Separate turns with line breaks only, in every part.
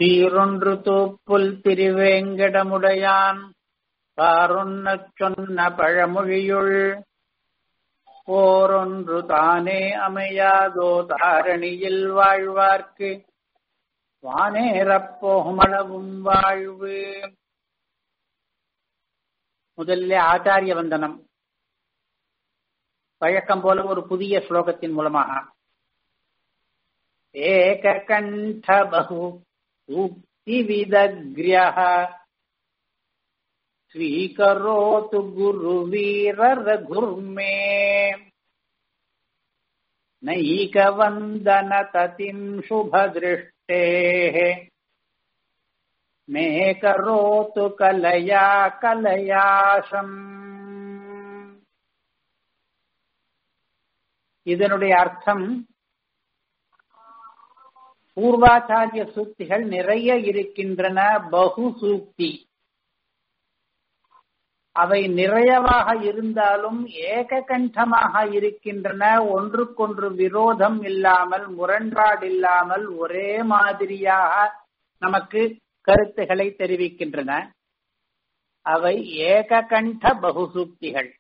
சீரொன்று தூப்புல் திருவேங்கடமுடையான் பாரொன்னச் சொன்ன பழமொழியுள் போரொன்று தானே அமையாதோ தாரணியில் வாழ்வார்க்கு வானேறப் போகுமளவும் வாழ்வு முதலிலே ஆச்சாரிய வந்தனம் வழக்கம் போல ஒரு புதிய ஸ்லோகத்தின் மூலமாக ஏககண்ட பகு உக்திவிதக்ரியः स्वीकरोतु गुरुवीररघुर्मे नैकवन्दनततिम् शुभदृष्टेः मे करोतु कलया கலயாசம் இதனுடைய அர்த்தம் பூர்வாச்சாரிய சூக்திகள் நிறைய இருக்கின்றன பகு சூக்தி அவை நிறையவாக இருந்தாலும் ஏககண்டமாக இருக்கின்றன ஒன்றுக்கொன்று விரோதம் இல்லாமல் முரண்பாடில்லாமல் ஒரே மாதிரியாக நமக்கு கருத்துக்களை தெரிவிக்கின்றன அவை ஏககண்ட பகுசூக்திகள்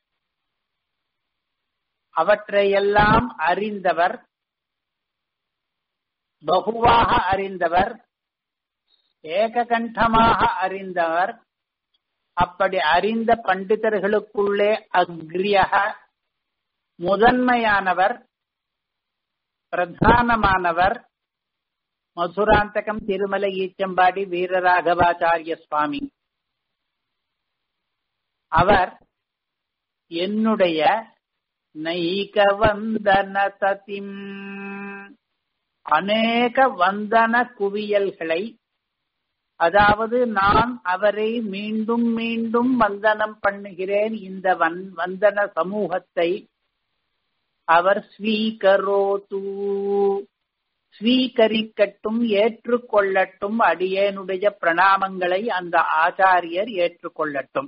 அவற்றையெல்லாம் அறிந்தவர் பகுவாக அறிந்தவர் ஏககண்டமாக அறிந்தவர் அப்படி அறிந்த பண்டிதர்களுக்குள்ளே அக்ரியக முதன்மையானவர் பிரதானமானவர் மதுராந்தகம் திருமலை ஈச்சம்பாடி வீரராகவாச்சாரிய சுவாமி அவர் என்னுடைய நைக வந்தன ததிம் அநேக வந்தன குவியல்களை அதாவது நான் அவரை மீண்டும் மீண்டும் வந்தனம் பண்ணுகிறேன் இந்த வந்தன சமூகத்தை அவர் ஸ்வீகரோது ஸ்வீகரிக்கட்டும் ஏற்றுக்கொள்ளட்டும் அடியேனுடைய பிரணாமங்களை அந்த ஆச்சாரியர் ஏற்றுக்கொள்ளட்டும்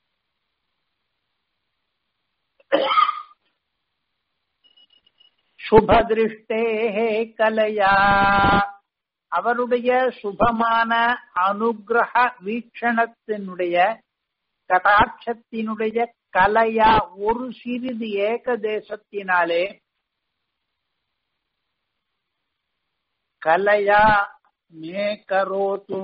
சுபதிருஷ்டே கலையா அவருடைய சுபமான அனுகிரக வீக்ஷணத்தினுடைய கடாட்சத்தினுடைய கலையா ஒரு சிறிது ஏகதேசத்தினாலே கலையா மே கரோத்து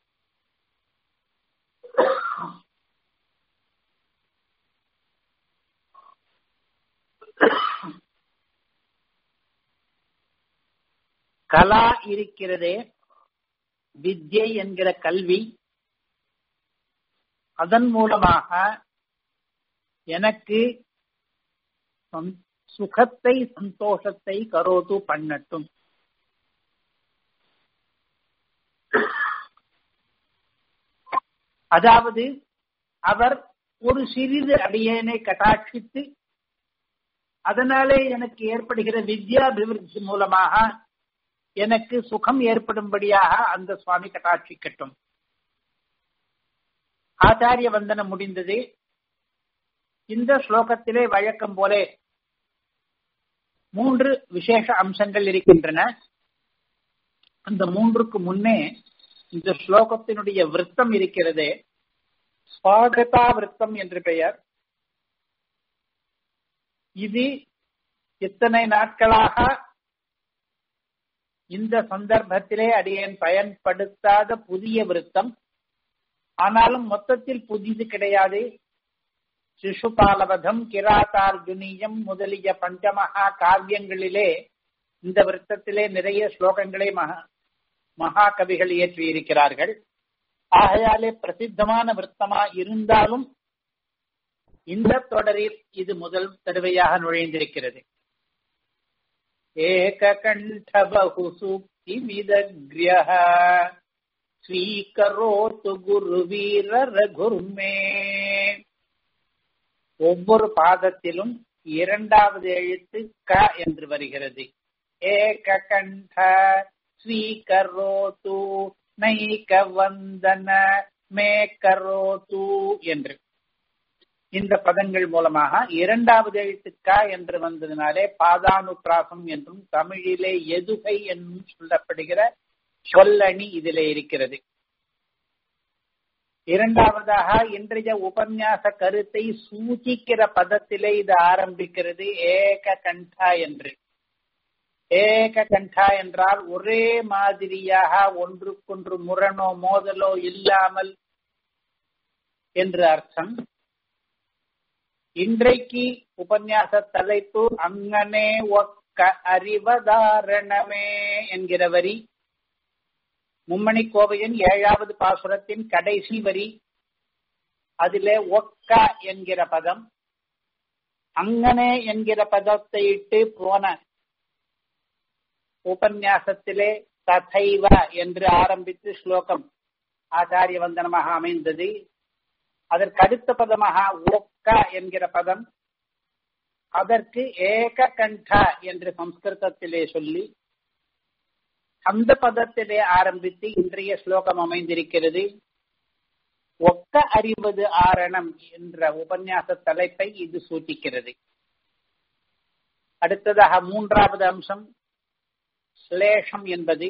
கலா இருக்கிறதே வித்யை என்கிற கல்வி அதன் மூலமாக எனக்கு சுகத்தை சந்தோஷத்தை கரோது பண்ணட்டும் அதாவது அவர் ஒரு சிறிது அடியேனை கட்டாட்சித்து அதனாலே எனக்கு ஏற்படுகிற வித்யாபிவிருத்தி மூலமாக எனக்கு சுகம் ஏற்படும்படியாக அந்த சுவாமி கட்டாட்சிக்கட்டும் ஆச்சாரிய வந்தனம் முடிந்தது இந்த ஸ்லோகத்திலே வழக்கம் போல மூன்று விசேஷ அம்சங்கள் இருக்கின்றன அந்த மூன்றுக்கு முன்னே இந்த ஸ்லோகத்தினுடைய விருத்தம் இருக்கிறது ஸ்வாகதா விருத்தம் என்று பெயர் இது இத்தனை நாட்களாக இந்த சந்தர்ப்பத்திலே அடியேன் பயன்படுத்தாத புதிய விருத்தம் ஆனாலும் மொத்தத்தில் புதிது கிடையாது சிசுபாலவதம் கிராத்தார்ஜுனியம் முதலிய பஞ்சமகா காவியங்களிலே இந்த விருத்தத்திலே நிறைய ஸ்லோகங்களை மகா மகா கவிகள் இயற்றி இருக்கிறார்கள் ஆகையாலே பிரசித்தமான விருத்தமா இருந்தாலும் இந்த தொடரில் இது முதல் தடவையாக நுழைந்திருக்கிறது ஏககண்ட பகுசூக்தி விதக்ரியः ஸ்வீகரோத்து குருவீர ரகுர்மே ஒவ்வொரு பாதத்திலும் இரண்டாவது எழுத்து க என்று வருகிறது ஏககண்ட ஸ்வீகரோத்து நைக வந்தன மே கரோத்து என்று இந்த பதங்கள் மூலமாக இரண்டாவது எழுத்துக்கா என்று வந்ததினாலே பாதானுப்பிராசம் என்றும் தமிழிலே எதுகை என்றும் சொல்லப்படுகிற சொல்லணி இதிலே இருக்கிறது இரண்டாவதாக இன்றைய உபன்யாச கருத்தை சூச்சிக்கிற பதத்திலே இது ஆரம்பிக்கிறது ஏக கண்டா என்று ஏக கண்டா என்றால் ஒரே மாதிரியாக ஒன்றுக்கொன்று முரணோ மோதலோ இல்லாமல் என்று அர்த்தம் இன்றைக்கு உபன்யாச தலைப்பு அங்கனே ஒக்க அறிவதாரணமே என்கிற வரி மும்மணி கோவையின் ஏழாவது பாசுரத்தின் கடைசி வரி அதிலே ஒக்க என்கிற பதம் அங்கனே என்கிற பதத்தை இட்டு போன உபன்யாசத்திலே ததைவ என்று ஆரம்பித்து ஸ்லோகம் ஆச்சாரிய வந்தனமாக அமைந்தது அதற்கு அடுத்த பதமாக ஒக்க என்கிற பதம் அதற்கு ஏக கண்டா என்று சம்ஸ்கிருதத்திலே சொல்லி அந்த பதத்திலே ஆரம்பித்து இன்றைய ஸ்லோகம் அமைந்திருக்கிறது ஒக்க அறிவது ஆரணம் என்ற உபன்யாச தலைப்பை இது சூಚಿக்கிறது அடுத்ததாக மூன்றாவது அம்சம் ஸ்லேஷம் என்பது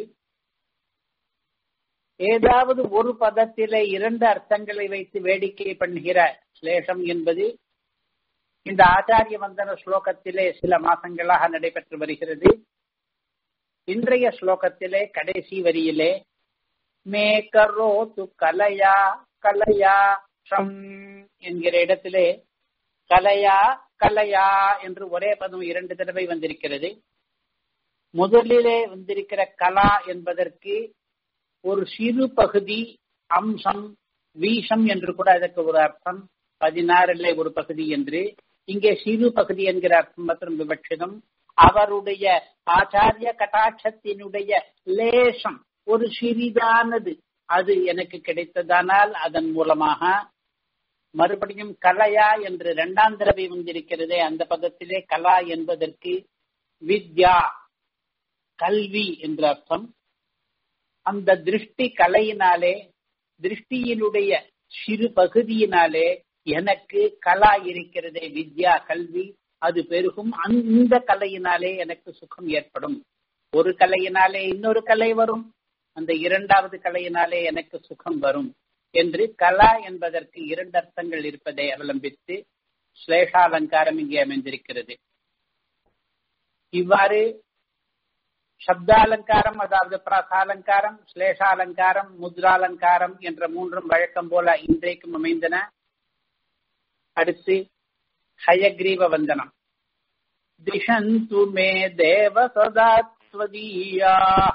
ஏதாவது ஒரு பதத்திலே இரண்டு அர்த்தங்களை வைத்து வேடிக்கை பண்ணுகிற ஸ்லேஷம் என்பது இந்த ஆச்சாரிய வந்தன ஸ்லோகத்திலே சில மாசங்களாக நடைபெற்று வருகிறது இன்றைய ஸ்லோகத்திலே கடைசி வரியிலே மே கரோ து கலையா கலையா ஷம் என்கிற இடத்திலே கலையா கலையா என்று ஒரே பதம் இரண்டு தடவை வந்திருக்கிறது முதலிலே வந்திருக்கிற கலா என்பதற்கு ஒரு சிறு பகுதி அம்சம் வீசம் என்று கூட அதற்கு ஒரு அர்த்தம் பதினாறுல ஒரு பகுதி என்று இங்கே சிறு பகுதி என்கிற அர்த்தம் மற்றும் விவட்சிதம் அவருடைய ஆச்சாரிய கட்டாட்சத்தினுடைய லேசம் ஒரு சிறிதானது அது எனக்கு கிடைத்ததானால் அதன் மூலமாக மறுபடியும் கலையா என்று இரண்டாம் தடவை வந்திருக்கிறதே அந்த பதத்திலே கலா என்பதற்கு வித்யா கல்வி என்ற அர்த்தம் அந்த திருஷ்டி கலையினாலே திருஷ்டியினுடைய சிறு பகுதியினாலே எனக்கு கலா இருக்கிறதே வித்யா கல்வி அது பெருகும் அந்த கலையினாலே எனக்கு சுகம் ஏற்படும் ஒரு கலையினாலே இன்னொரு கலை வரும் அந்த இரண்டாவது கலையினாலே எனக்கு சுகம் வரும் என்று கலா என்பதற்கு இரண்டு அர்த்தங்கள் இருப்பதை அவலம்பித்து ஸ்லேஷாலங்காரம் இங்கே அமைந்திருக்கிறது இவ்வாறு சப்தாலங்காரம் அதாவது பிராசாலங்காரம் ஸ்லேஷாலங்காரம் முத்ராலங்காரம் என்ற மூன்றும் வழக்கம் போல இன்றைக்கும் அமைந்தன அடுத்து ஹயக்ரீவ வந்தனம் திஷந்து மே தேவ சதாத்வதீயாக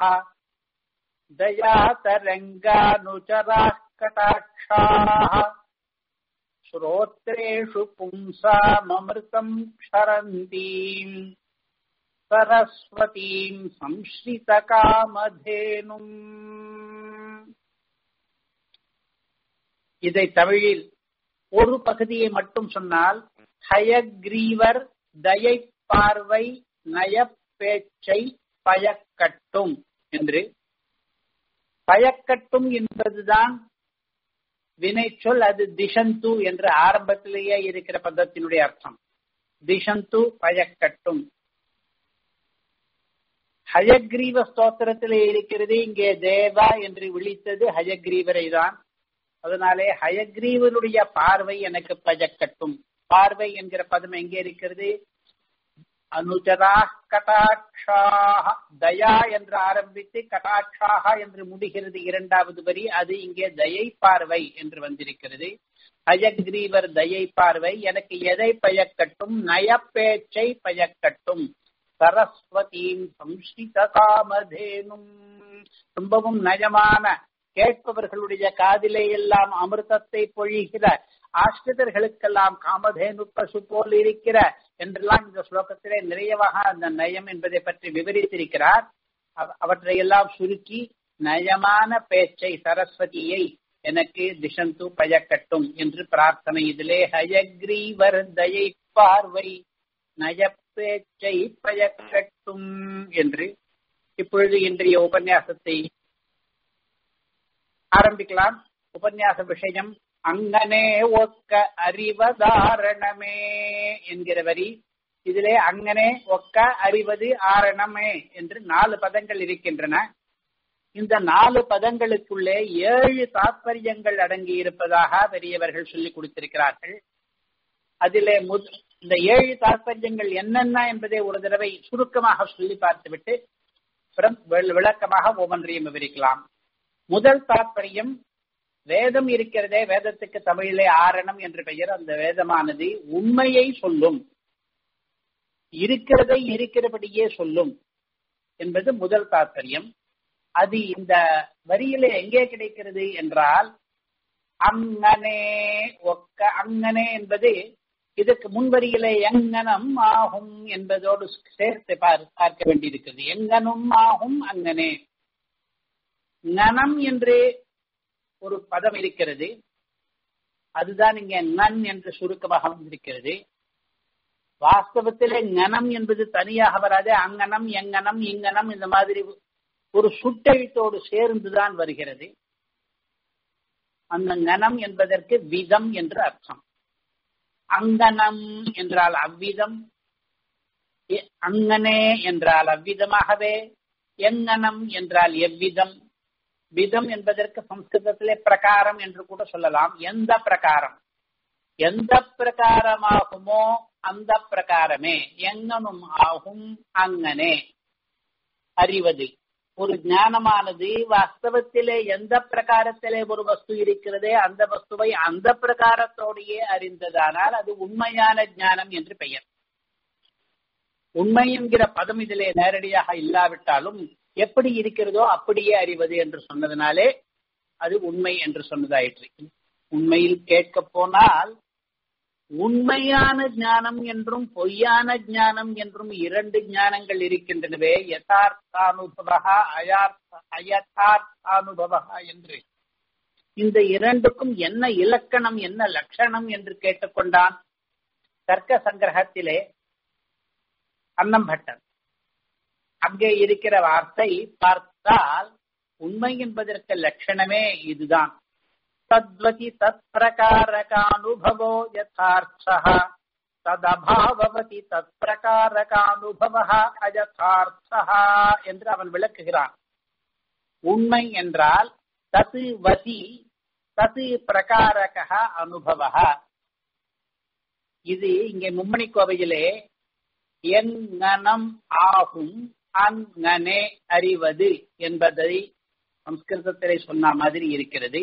दयातरङ्गानुचराः कटाक्षाः श्रोत्रेषु पुंसाममृतम् क्षरन्तीम् सरस्वतीम् संश्रितकामधेनुम् இதை தமிழில் ஒரு பகுதியை மட்டும் சொன்னால் ஹயக்ரீவர் தயை பார்வை நயப்பேச்சை பயக்கட்டும் என்று பயக்கட்டும் என்பதுதான் வினை சொல் அது திஷந்து என்று ஆரம்பத்திலேயே இருக்கிற பதத்தினுடைய அர்த்தம் திஷந்து பயக்கட்டும் ஹயக்ரீவ ஸ்தோத்திரத்திலே இருக்கிறது இங்கே தேவா என்று விழித்தது ஹயக்ரீவரை தான் அதனாலே ஹயக்ரீவனுடைய பார்வை எனக்கு பயக்கட்டும் பார்வை என்கிற பதம் எங்கே இருக்கிறது அனுஜரா கட்டாட்சாக தயா என்று ஆரம்பித்து கட்டாட்சாக என்று முடிகிறது இரண்டாவது வரி அது இங்கே தயை பார்வை என்று வந்திருக்கிறது அயக்ரீவர் தயை பார்வை எனக்கு எதை பயக்கட்டும் நயப்பேச்சை பயக்கட்டும் சரஸ்வதியும் சம்ஸ்கித காமதேனும் ரொம்பவும் நயமான கேட்பவர்களுடைய காதிலே எல்லாம் அமிர்தத்தை பொழிகிற ஆசிரியர்களுக்கெல்லாம் காமதேனு பசு போல் இருக்கிற என்றெல்லாம் இந்த ஸ்லோகத்திலே நிறையவாக அந்த நயம் என்பதை பற்றி விவரித்திருக்கிறார் அவற்றையெல்லாம் சுருக்கி நயமான பேச்சை சரஸ்வதியை எனக்கு திசந்து பயக்கட்டும் என்று பிரார்த்தனை இதிலே ஹயக்ரீவர் தயை பார்வை நயப்பேச்சை பயக்கட்டும் என்று இப்பொழுது இன்றைய உபன்யாசத்தை ஆரம்பிக்கலாம் உபன்யாச விஷயம் அங்கனே ஒக்க அறிவதாரணமே என்கிற வரி இதிலே அங்கனே ஒக்க அறிவது ஆரணமே என்று நாலு பதங்கள் இருக்கின்றன இந்த நாலு பதங்களுக்குள்ளே ஏழு தாற்பயங்கள் அடங்கி இருப்பதாக பெரியவர்கள் சொல்லிக் கொடுத்திருக்கிறார்கள் அதிலே இந்த ஏழு தாற்பயங்கள் என்னென்ன என்பதை ஒரு தடவை சுருக்கமாக சொல்லி பார்த்துவிட்டு விளக்கமாக ஒவ்வொன்றையும் விவரிக்கலாம் முதல் தாற்பயம் வேதம் இருக்கிறதே வேதத்துக்கு தமிழிலே ஆரணம் என்று பெயர் அந்த வேதமானது உண்மையை சொல்லும் இருக்கிறதை இருக்கிறபடியே சொல்லும் என்பது முதல் தாற்பயம் அது இந்த வரியிலே எங்கே கிடைக்கிறது என்றால் அங்கனே ஒக்க அங்கனே என்பது இதற்கு முன்வரியிலே எங்கனம் ஆகும் என்பதோடு சேர்த்து பார்க்க வேண்டியிருக்கிறது எங்கனும் ஆகும் அங்கனே நனம் என்று ஒரு பதம் இருக்கிறது அதுதான் இங்கே நன் என்று சுருக்கமாக வந்திருக்கிறது வாஸ்தவத்திலே ஞனம் என்பது தனியாக வராது அங்கனம் எங்கனம் இங்கனம் இந்த மாதிரி ஒரு சுட்டெழுத்தோடு சேர்ந்துதான் வருகிறது அந்த ஞனம் என்பதற்கு விதம் என்று அர்த்தம் அங்கனம் என்றால் அவ்விதம் அங்கனே என்றால் அவ்விதமாகவே எங்கனம் என்றால் எவ்விதம் விதம் என்பதற்கு சம்ஸ்கிருதத்திலே பிரகாரம் என்று கூட சொல்லலாம் எந்த பிரகாரம் எந்த பிரகாரமாகுமோ அந்த பிரகாரமே எங்கனும் ஆகும் அங்கனே அறிவது ஒரு ஞானமானது வாஸ்தவத்திலே எந்த பிரகாரத்திலே ஒரு வஸ்து இருக்கிறதே அந்த வஸ்துவை அந்த பிரகாரத்தோடையே அறிந்ததானால் அது உண்மையான ஞானம் என்று பெயர் உண்மை என்கிற பதம் இதிலே நேரடியாக இல்லாவிட்டாலும் எப்படி இருக்கிறதோ அப்படியே அறிவது என்று சொன்னதுனாலே அது உண்மை என்று சொன்னதாயிற்று உண்மையில் கேட்க போனால் உண்மையான ஞானம் என்றும் பொய்யான ஞானம் என்றும் இரண்டு ஞானங்கள் இருக்கின்றனவே யதார்த்தானுபவா அயார்த்த அயதார்த்தானுபவா என்று இந்த இரண்டுக்கும் என்ன இலக்கணம் என்ன லட்சணம் என்று கேட்டுக்கொண்டான் தர்க்க சங்கிரகத்திலே அன்னம்பட்டன் அங்கே இருக்கிற வார்த்தை பார்த்தால் உண்மை என்பதற்கு லட்சணமே இதுதான் தத்வதி தத் பிரகாரகானுபவோ யதார்த்தः ததபாவதி தத் பிரகாரகானுபவ அயதார்த்தः என்று அவன் விளக்குகிறான் உண்மை என்றால் தது வதி தது பிரகாரக அனுபவ இது இங்கே மும்மணி கோவையிலே எங்கனம் ஆகும் அங்கனே அறிவது என்பதை சம்ஸ்கிருதத்திலே சொன்ன மாதிரி இருக்கிறது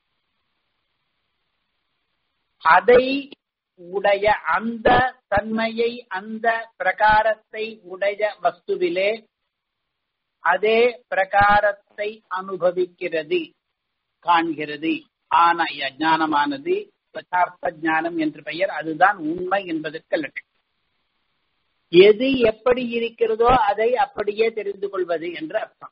அதை உடைய அந்த தன்மையை அந்த பிரகாரத்தை உடைய வஸ்துவிலே அதே பிரகாரத்தை அனுபவிக்கிறது காண்கிறது ஆன ஞானமானது யதார்த்த ஞானம் என்று பெயர் அதுதான் உண்மை என்பதற்கு லட்சம் எது எப்படி இருக்கிறதோ அதை அப்படியே தெரிந்து கொள்வது என்று அர்த்தம்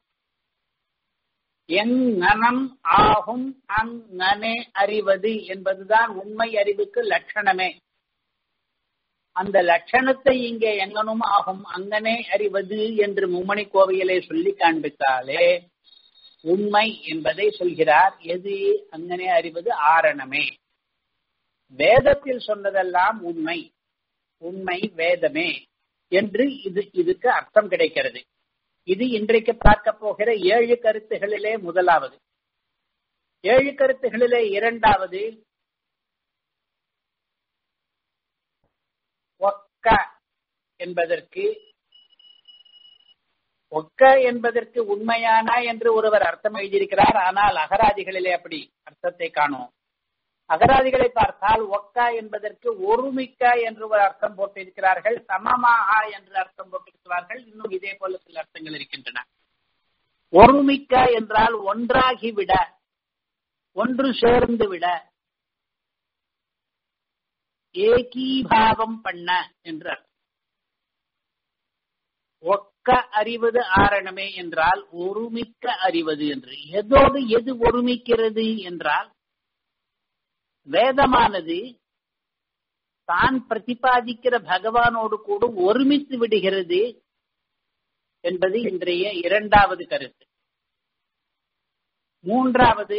எங்கனம் ஆகும் அங்கனே அறிவது என்பதுதான் உண்மை அறிவுக்கு லட்சணமே அந்த லட்சணத்தை இங்கே எங்கனும் ஆகும் அங்கனே அறிவது என்று மும்மணி கோவையிலே சொல்லி காண்பித்தாலே உண்மை என்பதை சொல்கிறார் எது அங்கனே அறிவது ஆரணமே வேதத்தில் சொன்னதெல்லாம் உண்மை உண்மை வேதமே என்று இது இதுக்கு அர்த்தம் கிடைக்கிறது இது இன்றைக்கு பார்க்க போகிற ஏழு கருத்துகளிலே முதலாவது ஏழு கருத்துகளிலே இரண்டாவது ஒக்க என்பதற்கு ஒக்க என்பதற்கு உண்மையான என்று ஒருவர் அர்த்தம் எழுதியிருக்கிறார் ஆனால் அகராதிகளிலே அப்படி அர்த்தத்தை காணோம் அகராதிகளை பார்த்தால் ஒக்கா என்பதற்கு ஒருமிக்க என்று ஒரு அர்த்தம் போட்டிருக்கிறார்கள் சமமாக என்று அர்த்தம் போட்டிருக்கிறார்கள் இன்னும் இதே போல சில அர்த்தங்கள் இருக்கின்றன ஒருமிக்க என்றால் ஒன்றாகி விட ஒன்று சேர்ந்து விட ஏகீபாவம் பண்ண என்று அர்த்தம் ஒக்க அறிவது ஆரணமே என்றால் ஒருமிக்க அறிவது என்று எதோடு எது ஒருமிக்கிறது என்றால் வேதமானது தான் பிரதிபாதிக்கிற பகவானோடு கூட ஒருமித்து விடுகிறது என்பது இன்றைய இரண்டாவது கருத்து மூன்றாவது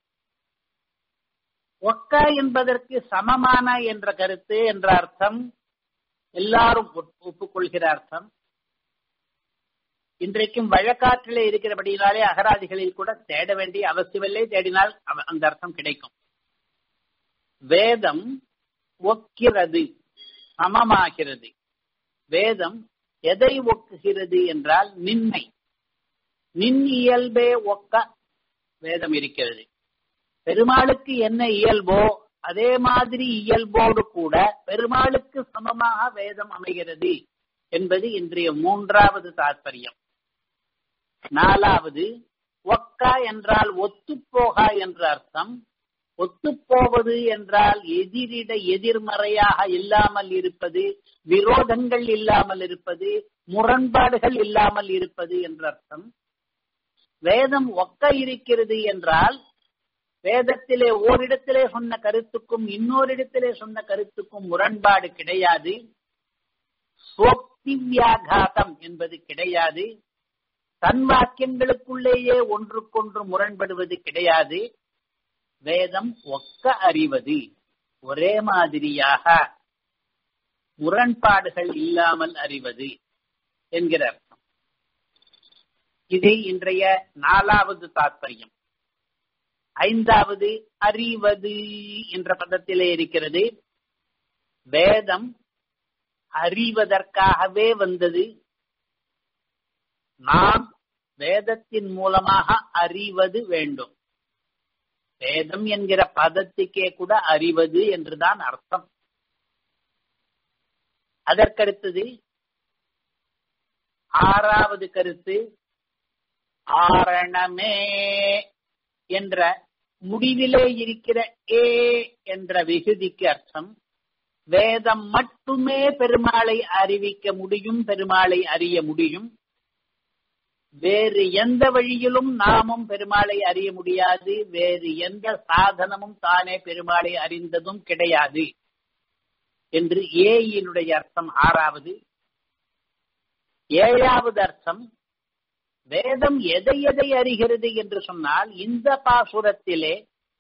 ஒக்க என்பதற்கு சமமான என்ற கருத்து என்ற அர்த்தம் எல்லாரும் ஒப்புக்கொள்கிற அர்த்தம் இன்றைக்கும் வழக்காற்றிலே இருக்கிறபடியினாலே அகராதிகளில் கூட தேட வேண்டிய அவசியமில்லை தேடினால் அந்த அர்த்தம் கிடைக்கும் வேதம் ஒக்கிறது சமமாகிறது வேதம் எதை ஒக்குகிறது என்றால் நின்மை நின் இயல்பே ஒக்க வேதம் இருக்கிறது பெருமாளுக்கு என்ன இயல்போ அதே மாதிரி இயல்போடு கூட பெருமாளுக்கு சமமாக வேதம் அமைகிறது என்பது இன்றைய மூன்றாவது தாற்பயம் நாலாவது ஒக்கா என்றால் ஒத்துப்போகா என்ற அர்த்தம் ஒத்துப்போவது என்றால் எதிரிட எதிர்மறையாக இல்லாமல் இருப்பது விரோதங்கள் இல்லாமல் இருப்பது முரண்பாடுகள் இல்லாமல் இருப்பது என்ற அர்த்தம் வேதம் ஒக்க இருக்கிறது என்றால் வேதத்திலே ஓரிடத்திலே சொன்ன கருத்துக்கும் இன்னொரிடத்திலே சொன்ன கருத்துக்கும் முரண்பாடு கிடையாது வியாகாதம் என்பது கிடையாது தன் வாக்கியங்களுக்குள்ளேயே ஒன்றுக்கொன்று முரண்படுவது கிடையாது வேதம் ஒக்க அறிவது ஒரே மாதிரியாக முரண்பாடுகள் இல்லாமல் அறிவது என்கிற அர்த்தம் இது இன்றைய நாலாவது தாற்பயம் ஐந்தாவது அறிவது என்ற பதத்திலே இருக்கிறது வேதம் அறிவதற்காகவே வந்தது நாம் வேதத்தின் மூலமாக அறிவது வேண்டும் வேதம் என்கிற பதத்துக்கே கூட அறிவது என்றுதான் அர்த்தம் அதற்கடுத்தது ஆறாவது கருத்து ஆரணமே என்ற முடிவிலே இருக்கிற ஏ என்ற விகுதிக்கு அர்த்தம் வேதம் மட்டுமே பெருமாளை அறிவிக்க முடியும் பெருமாளை அறிய முடியும் வேறு எந்த வழியிலும் நாமும் பெருமாளை அறிய முடியாது வேறு எந்த சாதனமும் தானே பெருமாளை அறிந்ததும் கிடையாது என்று ஏயினுடைய அர்த்தம் ஆறாவது ஏழாவது அர்த்தம் வேதம் எதை எதை அறிகிறது என்று சொன்னால் இந்த பாசுரத்திலே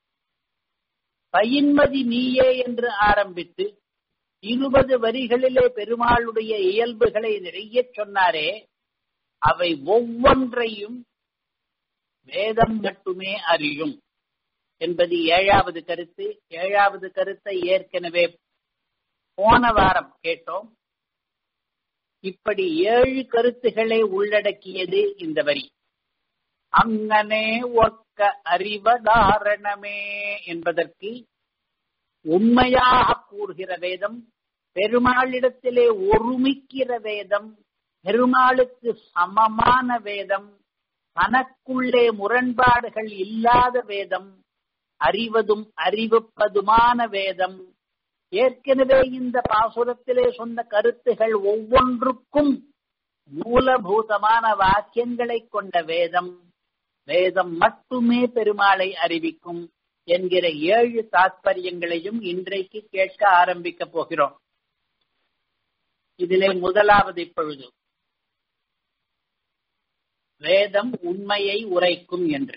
பயின்மதி நீயே என்று ஆரம்பித்து இருபது வரிகளிலே பெருமாளுடைய இயல்புகளை நிறைய சொன்னாரே அவை ஒவ்வொன்றையும் வேதம் மட்டுமே அறியும் என்பது ஏழாவது கருத்து ஏழாவது கருத்தை ஏற்கனவே போன வாரம் கேட்டோம் இப்படி ஏழு கருத்துக்களை உள்ளடக்கியது இந்த வரி அங்கனே ஒக்க அறிவதாரணமே என்பதற்கு உண்மையாக கூறுகிற வேதம் பெருமாளிடத்திலே ஒருமிக்கிற வேதம் பெருமாளுக்கு சமமான வேதம் தனக்குள்ளே முரண்பாடுகள் இல்லாத வேதம் அறிவதும் அறிவிப்பதுமான வேதம் ஏற்கனவே இந்த பாசுரத்திலே சொன்ன கருத்துகள் ஒவ்வொன்றுக்கும் மூலபூதமான வாக்கியங்களை கொண்ட வேதம் வேதம் மட்டுமே பெருமாளை அறிவிக்கும் என்கிற ஏழு தாத்பரியங்களையும் இன்றைக்கு கேட்க ஆரம்பிக்க போகிறோம் இதிலே முதலாவது இப்பொழுது வேதம் உண்மையை உரைக்கும் என்று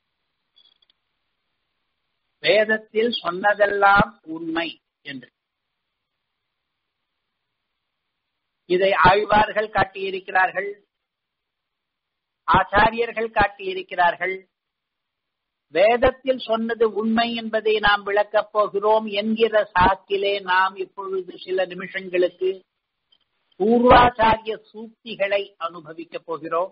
வேதத்தில் சொன்னதெல்லாம் உண்மை என்று இதை ஆழ்வார்கள் காட்டியிருக்கிறார்கள் ஆச்சாரியர்கள் காட்டியிருக்கிறார்கள் வேதத்தில் சொன்னது உண்மை என்பதை நாம் விளக்கப் போகிறோம் என்கிற சாக்கிலே நாம் இப்பொழுது சில நிமிஷங்களுக்கு பூர்வாச்சாரிய சூக்திகளை அனுபவிக்கப் போகிறோம்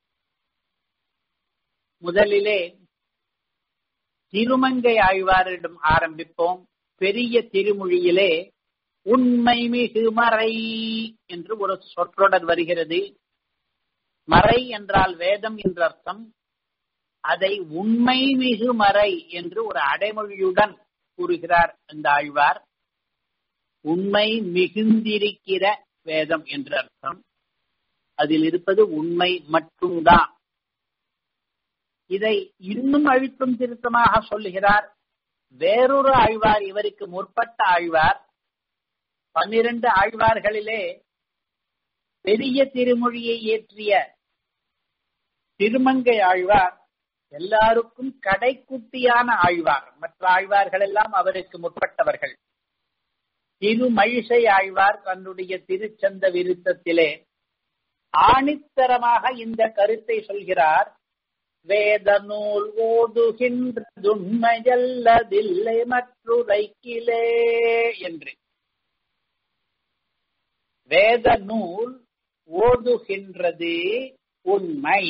முதலிலே திருமங்கை ஆழ்வாரிடம் ஆரம்பிப்போம் பெரிய திருமொழியிலே உண்மை மிகு மறை என்று ஒரு சொற்றொடர் வருகிறது மறை என்றால் வேதம் என்ற அர்த்தம் அதை உண்மை மிகு மறை என்று ஒரு அடைமொழியுடன் கூறுகிறார் அந்த ஆழ்வார் உண்மை மிகுந்திருக்கிற வேதம் என்று அர்த்தம் அதில் இருப்பது உண்மை மட்டும்தான் இதை இன்னும் அழுத்தம் திருத்தமாக சொல்லுகிறார் வேறொரு ஆழ்வார் இவருக்கு முற்பட்ட ஆழ்வார் பன்னிரண்டு ஆழ்வார்களிலே பெரிய திருமொழியை இயற்றிய திருமங்கை ஆழ்வார் எல்லாருக்கும் கடைக்குட்டியான ஆழ்வார் மற்ற ஆழ்வார்கள் எல்லாம் அவருக்கு முற்பட்டவர்கள் திருமழிசை ஆழ்வார் தன்னுடைய திருச்சந்த விருத்தத்திலே ஆணித்தரமாக இந்த கருத்தை சொல்கிறார் வேத நூல் ஓதுகின்றதுண்மையல்லதில்லை மற்றுரைக்கிலே என்று வேத நூல் ஓதுகின்றது உண்மை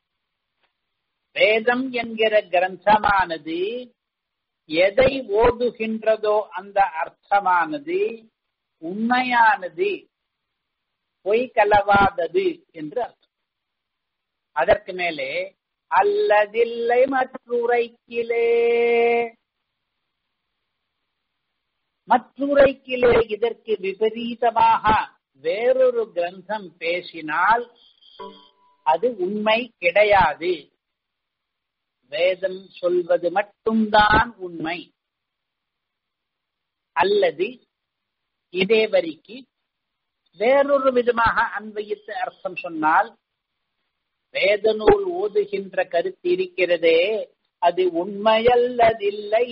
வேதம் என்கிற கிரந்தமானது எதை ஓதுகின்றதோ அந்த அர்த்தமானது உண்மையானது பொய் கலவாதது என்று அர்த்தம் அதற்கு மேலே அல்லதில்லை மற்றுரைக்கிலே மற்றுரைக்கிலே இதற்கு விபரீதமாக வேறொரு கிரந்தம் பேசினால் அது உண்மை கிடையாது வேதம் சொல்வது மட்டும்தான் உண்மை அல்லது இதே வரிக்கு வேறொரு விதமாக அன்வயித்து அர்த்தம் சொன்னால் வேத நூல் ஓதுகின்ற கருத்து இருக்கிறதே அது உண்மையல்லதில்லை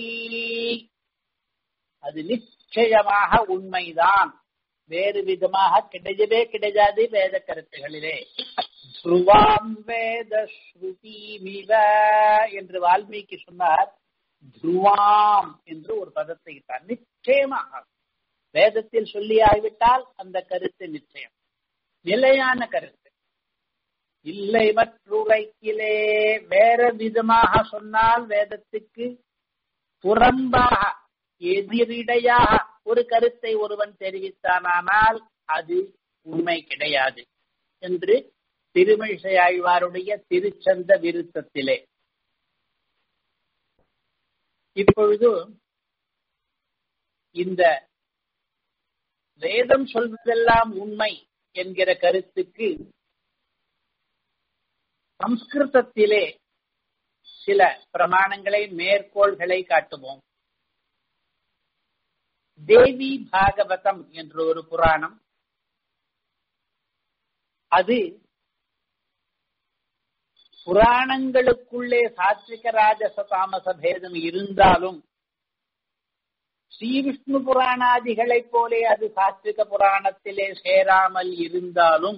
அது நிச்சயமாக உண்மைதான் வேறு விதமாக கிடையவே கிடையாது வேத கருத்துகளிலே துருவாம் வேத ஸ்ருதிமிவ என்று வால்மீகி சொன்னார் துருவாம் என்று ஒரு பதத்தை இட்டார் நிச்சயமாக வேதத்தில் சொல்லி ஆகிவிட்டால் அந்த கருத்து நிச்சயம் நிலையான கருத்து இல்லை மற்றுரைக்கிலே வேற விதமாக சொன்னால் வேதத்துக்கு புறம்பாக எதிரிடையாக ஒரு கருத்தை ஒருவன் தெரிவித்தானால் அது உண்மை கிடையாது என்று திருமிழிசை ஆழ்வாருடைய திருச்சந்த விருத்தத்திலே இப்பொழுது இந்த வேதம் சொல்வதெல்லாம் உண்மை என்கிற கருத்துக்கு சம்ஸ்கிருதத்திலே சில பிரமாணங்களை மேற்கோள்களை காட்டுவோம் தேவி பாகவதம் என்ற ஒரு புராணம் அது புராணங்களுக்குள்ளே சாத்விக ராஜச தாமச பேதம் இருந்தாலும் ஸ்ரீ விஷ்ணு புராணாதிகளைப் போலே அது சாத்விக புராணத்திலே சேராமல் இருந்தாலும்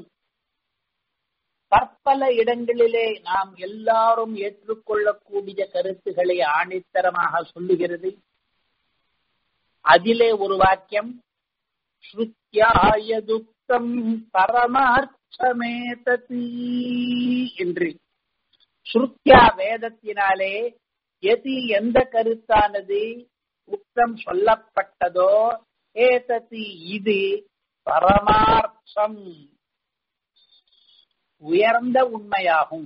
பற்பல இடங்களிலே நாம் எல்லாரும் ஏற்றுக்கொள்ளக்கூடிய கருத்துக்களை ஆணித்தரமாக சொல்லுகிறது அதிலே ஒரு வாக்கியம் ஸ்ருத்யாயதுக்தம் பரமார்த்தமேததி என்று ஸ்ருத்யா வேதத்தினாலே எதி எந்த கருத்தானது உக்தம் சொல்லப்பட்டதோ ஏததி இது பரமார்த்தம் உயர்ந்த உண்மையாகும்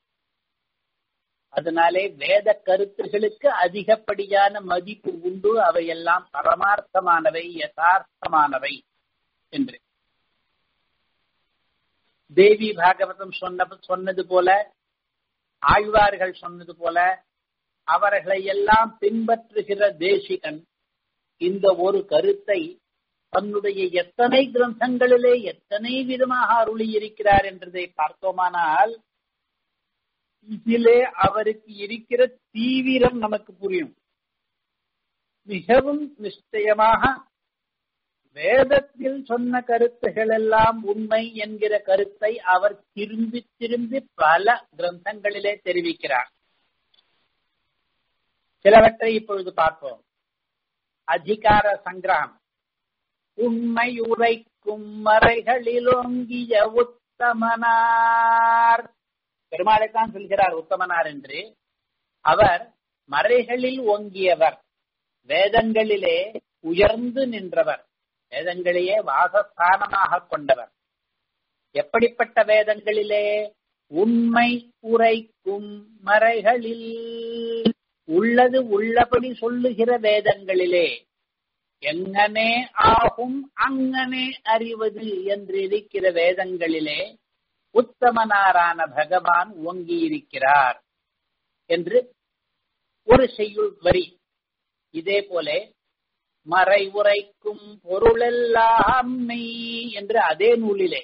அதனாலே வேத கருத்துகளுக்கு அதிகப்படியான மதிப்பு உண்டு அவையெல்லாம் பரமார்த்தமானவை யதார்த்தமானவை என்று தேவி பாகவதம் சொன்ன சொன்னது போல ஆழ்வார்கள் சொன்னது போல அவர்களை எல்லாம் பின்பற்றுகிற தேசிகன் இந்த ஒரு கருத்தை தன்னுடைய எத்தனை கிரந்தங்களிலே எத்தனை விதமாக அருளி இருக்கிறார் என்றதை பார்த்தோமானால் இதிலே அவருக்கு இருக்கிற தீவிரம் நமக்கு புரியும் மிகவும் நிச்சயமாக வேதத்தில் சொன்ன கருத்துகள் எல்லாம் உண்மை என்கிற கருத்தை அவர் திரும்பி திரும்பி பல கிரந்தங்களிலே தெரிவிக்கிறார் சிலவற்றை இப்பொழுது பார்ப்போம் அதிகார சங்கிரகம் உண்மை உரைக்கும் மறைகளிலோங்கிய உத்தமனார் பெருமாளைத்தான் சொல்கிறார் உத்தமனார் என்று அவர் மறைகளில் ஓங்கியவர் வேதங்களிலே உயர்ந்து நின்றவர் வேதங்களையே வாசஸ்தானமாக கொண்டவர் எப்படிப்பட்ட வேதங்களிலே உண்மை உரைக்கும் மறைகளில் உள்ளது உள்ளபடி சொல்லுகிற வேதங்களிலே எங்கனே ஆகும் அங்கனே அறிவது என்று இருக்கிற வேதங்களிலே உத்தமனாரான பகவான் ஓங்கியிருக்கிறார் என்று ஒரு செய்யுள் வரி இதே போல மறை உரைக்கும் பொருளெல்லாம் மெய் என்று அதே நூலிலே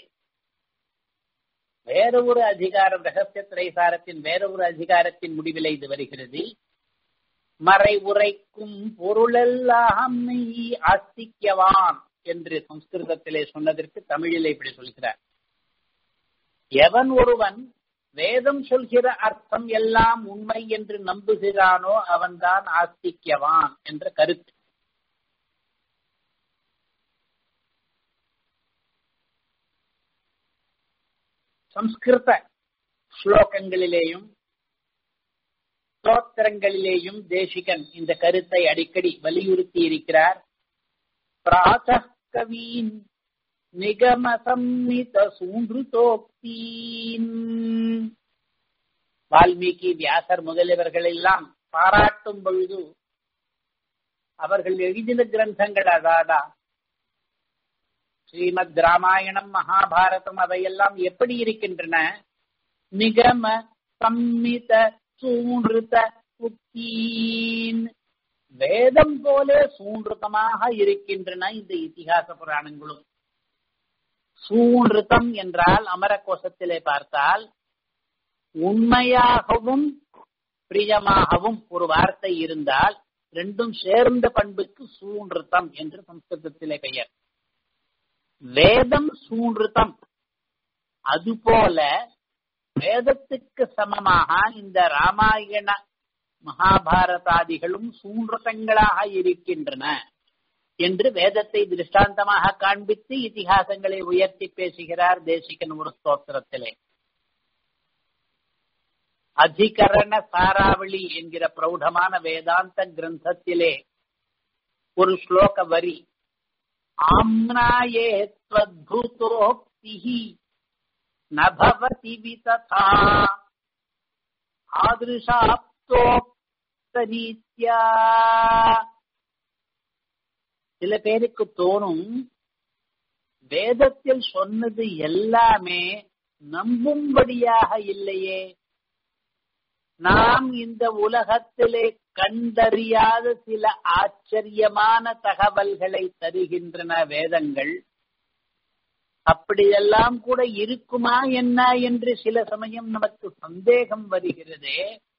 வேற ஒரு அதிகாரம் ரகசிய திரைசாரத்தின் வேற ஒரு அதிகாரத்தின் முடிவிலே இது வருகிறது மறை உரைக்கும் பொருளெல்லாம் மெய் ஆஸ்திக்கவான் என்று சம்ஸ்கிருதத்திலே சொன்னதற்கு தமிழிலே இப்படி சொல்கிறார் எவன் ஒருவன் வேதம் சொல்கிற அர்த்தம் எல்லாம் உண்மை என்று நம்புகிறானோ அவன்தான் ஆஸ்திக்யவான் என்ற கருத்து சம்ஸ்கிருத ஸ்லோகங்களிலேயும் ஸ்தோத்திரங்களிலேயும் தேசிகன் இந்த கருத்தை அடிக்கடி வலியுறுத்தி இருக்கிறார் பிராத கவீன் நிகம சம்மித சூன்றுதோக்தீன் வால்மீகி வியாசர் முதலியவர்கள் எல்லாம் பாராட்டும் பொழுது அவர்கள் எழுதின கிரந்தங்கள் அதாதா ஸ்ரீமத் ராமாயணம் மகாபாரதம் அவையெல்லாம் எப்படி இருக்கின்றன நிகம சம்மித சூன்றுத உத்தீன் வேதம் போல சூன்றுதமாக இருக்கின்றன இந்த இத்திகாச புராணங்களும் சூன்றுதம் என்றால் அமரகோஷத்திலே பார்த்தால் உண்மையாகவும் பிரியமாகவும் ஒரு வார்த்தை இருந்தால் ரெண்டும் சேர்ந்த பண்புக்கு சூன்றுதம் என்று சம்ஸ்கிருதத்திலே பெயர் வேதம் சூன்றுதம் அதுபோல வேதத்துக்கு சமமாக இந்த ராமாயண மகாபாரதாதிகளும் சூன்றதங்களாக இருக்கின்றன என்று வேதத்தை திருஷ்டாந்தமாக காண்பித்து இத்திகாசங்களை உயர்த்தி பேசுகிறார் தேசிகன் ஒரு ஸ்தோத்திரத்திலே அதிகரண சாராவளி என்கிற பிரௌடமான வேதாந்த கிரந்தத்திலே ஒரு ஸ்லோக வரி ஆம்னாயே त्वद्भुतोक्तिः न भवति वितथा ஆதிருஷாப்தோக்தரீத்யா சில பேருக்கு தோணும் வேதத்தில் சொன்னது எல்லாமே நம்பும்படியாக இல்லையே நாம் இந்த உலகத்திலே கண்டறியாத சில ஆச்சரியமான தகவல்களை தருகின்றன வேதங்கள் அப்படியெல்லாம் கூட இருக்குமா என்ன என்று சில சமயம் நமக்கு சந்தேகம் வருகிறதே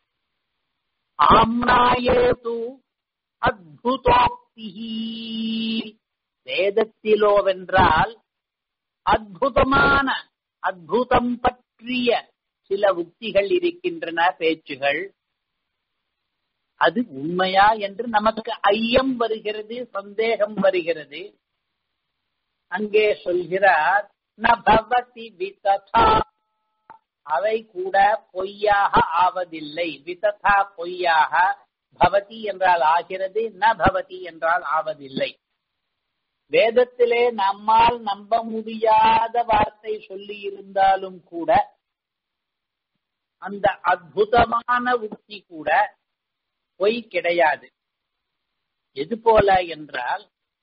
ஆம்னாயேது அத்புதோக்தி வேதத்திலோவென்றால் அற்புதமான அற்புதம் பற்றிய சில உக்திகள் இருக்கின்றன பேச்சுகள் அது உண்மையா என்று நமக்கு ஐயம் வருகிறது சந்தேகம் வருகிறது அங்கே சொல்கிறார் நபவதி விததா அவை கூட பொய்யாக ஆவதில்லை விததா பொய்யாக பவதி என்றால் ஆகிறது ந பவதி என்றால் ஆவதில்லை வேதத்திலே நம்மால் நம்ப முடியாத வார்த்தை சொல்லி இருந்தாலும் கூட அந்த அற்புதமான உக்தி கூட பொய் கிடையாது எது போல என்றால்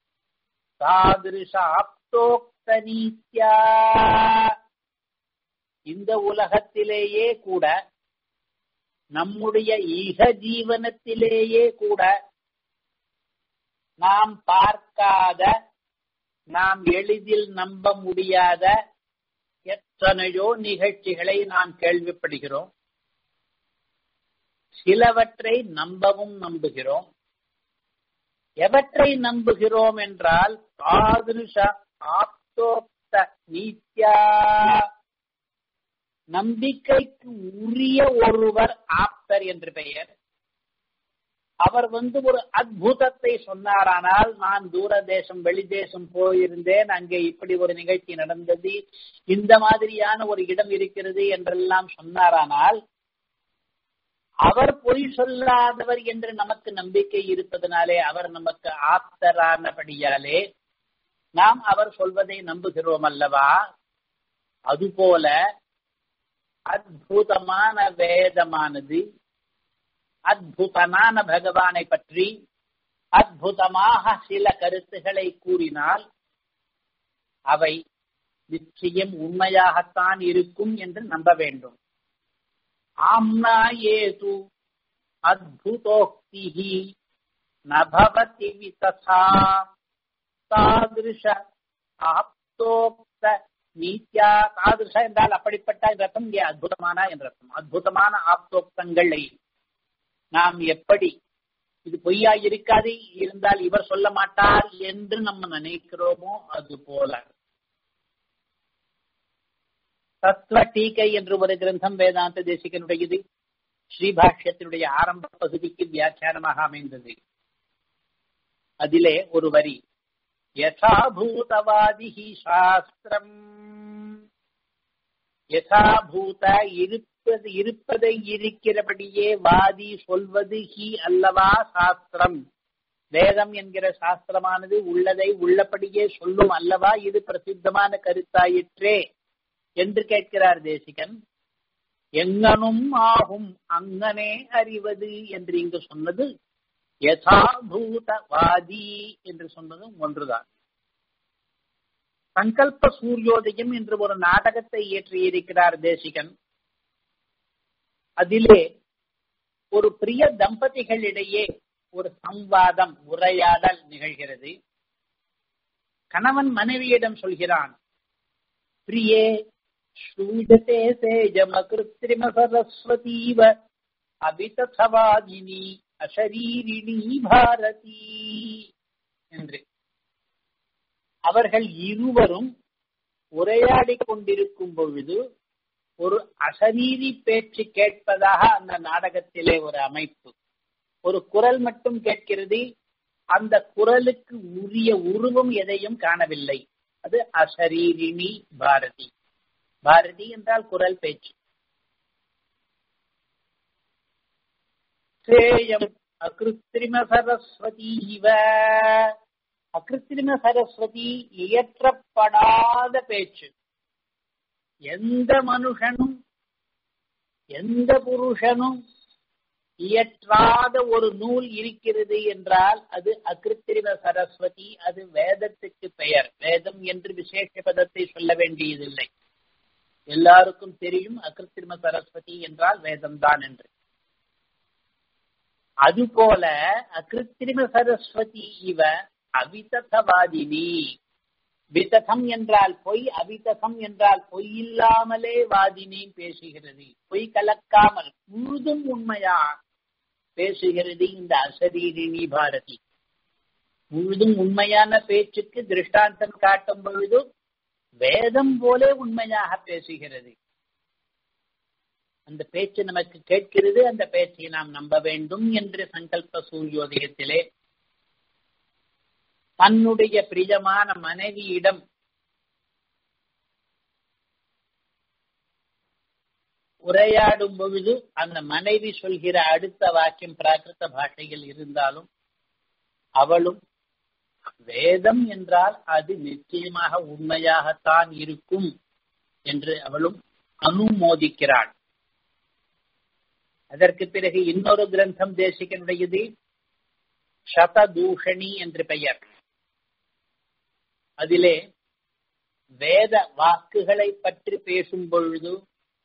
சாதிருஷாப்தோக்த நீத்யா இந்த உலகத்திலேயே கூட நம்முடைய ஈக ஜீவனத்திலேயே கூட நாம் பார்க்காத நாம் எளிதில் நம்ப முடியாத எத்தனையோ நிகழ்ச்சிகளை நாம் கேள்விப்படுகிறோம் சிலவற்றை நம்பவும் நம்புகிறோம் எவற்றை நம்புகிறோம் என்றால் தாதிருஷ ஆப்தோக்த நீத்யா நம்பிக்கைக்கு உரிய ஒருவர் ஆப்தர் என்று பெயர் அவர் வந்து ஒரு அத்புதத்தை சொன்னாரானால் நான் தூர தேசம் வெளி தேசம் போயிருந்தேன் அங்கே இப்படி ஒரு நிகழ்ச்சி நடந்தது இந்த மாதிரியான ஒரு இடம் இருக்கிறது என்றெல்லாம் சொன்னாரானால் அவர் பொய் சொல்லாதவர் என்று நமக்கு நம்பிக்கை இருப்பதனாலே அவர் நமக்கு ஆப்தரானபடியாலே நாம் அவர் சொல்வதை நம்புகிறோம் அல்லவா அதுபோல அற்புதமான வேதமானது அற்புதமான பகவானை பற்றி அற்புதமாக சில கருத்துக்களை கூறினால் அவை நிச்சயம் உண்மையாகத்தான் இருக்கும் என்று நம்ப வேண்டும் ஆம்னா ஏது அத்புதோக்தி நபவதி விததா தாதிருஷ ஆப்தோக்த நீத்யா தாதிருஷ என்றால் அப்படிப்பட்ட ரத்தம் இங்கே அற்புதமான என்ற அர்த்தம் அற்புதமான ஆப்தோக்தங்களை நாம் எப்படி இது பொய்யா இருக்காது இருந்தால் இவர் சொல்ல மாட்டார் என்று நம்ம நினைக்கிறோமோ அது போல தத்துவ டீகை என்று ஒரு கிரந்தம் வேதாந்த தேசிகனுடையது ஸ்ரீபாஷ்யத்தினுடைய ஆரம்ப பகுதிக்கு வியாக்கியானமாக அமைந்தது அதிலே ஒரு வரி யசாபூதவாதி சாஸ்திரம் யசாபூத இருப்பது இருப்பதை இருக்கிறபடியே வாதி சொல்வது ஹி அல்லவா சாஸ்திரம் வேதம் என்கிற சாஸ்திரமானது உள்ளதை உள்ளபடியே சொல்லும் அல்லவா இது பிரசித்தமான கருத்தாயிற்றே என்று கேட்கிறார் தேசிகன் எங்கனும் ஆகும் அங்கனே அறிவது என்று இங்கு சொன்னது யதாபூதவாதி என்று சொன்னதும் ஒன்றுதான் சங்கல்ப சூரியோதயம் என்று ஒரு நாடகத்தை இயற்றியிருக்கிறார் தேசிகன் அதிலே ஒரு பிரிய தம்பதிகளிடையே ஒரு சம்வாதம் உரையாடல் நிகழ்கிறது கணவன் மனைவியிடம் சொல்கிறான் பிரியே ஸ்ரூஜதே சேஜம கிருத்திரிம சரஸ்வதீவ அபிதவாதினி அசரீரிணி பாரதி என்று அவர்கள் இருவரும் உரையாடி கொண்டிருக்கும் பொழுது ஒரு அசரீரி பேச்சு கேட்பதாக அந்த நாடகத்திலே ஒரு அமைப்பு ஒரு குரல் மட்டும் கேட்கிறது அந்த குரலுக்கு உரிய உருவம் எதையும் காணவில்லை அது அசரீரிணி பாரதி பாரதி என்றால் குரல் பேச்சு சேயம் அகிருத்திரிம சரஸ்வதி இவ அகிருத்திரிம சரஸ்வதி இயற்றப்படாத பேச்சு எந்த மனுஷனும் எந்த புருஷனும் இயற்றாத ஒரு நூல் இருக்கிறது என்றால் அது அகிருத்திரிம சரஸ்வதி அது வேதத்துக்கு பெயர் வேதம் என்று விசேஷ பதத்தை சொல்ல வேண்டியதில்லை எல்லாருக்கும் தெரியும் அகிருத்திரிம சரஸ்வதி என்றால் வேதம்தான் என்று அதுபோல அகிருத்திரிம சரஸ்வதி இவ அவிதவாதினி விதகம் என்றால் பொய் அவிதகம் என்றால் பொய் இல்லாமலே வாதினி பேசுகிறது பொய் கலக்காமல் முழுதும் உண்மையா பேசுகிறது இந்த அசரீரிணி பாரதி முழுதும் உண்மையான பேச்சுக்கு திருஷ்டாந்தம் காட்டும் பொழுது வேதம் போலே உண்மையாக பேசுகிறது அந்த பேச்சு நமக்கு கேட்கிறது அந்த பேச்சை நாம் நம்ப வேண்டும் என்று சங்கல்ப சூரியோதயத்திலே தன்னுடைய பிரியமான மனைவியிடம் உரையாடும் பொழுது அந்த மனைவி சொல்கிற அடுத்த வாக்கியம் பிராகிருத பாஷையில் இருந்தாலும் அவளும் வேதம் என்றால் அது நிச்சயமாக உண்மையாகத்தான் இருக்கும் என்று அவளும் அனுமோதிக்கிறாள் அதற்கு பிறகு இன்னொரு கிரந்தம் தேசிகனுடையது சததூஷணி என்று பெயர் அதிலே வேத வாக்குகளை பற்றி பேசும் பொழுது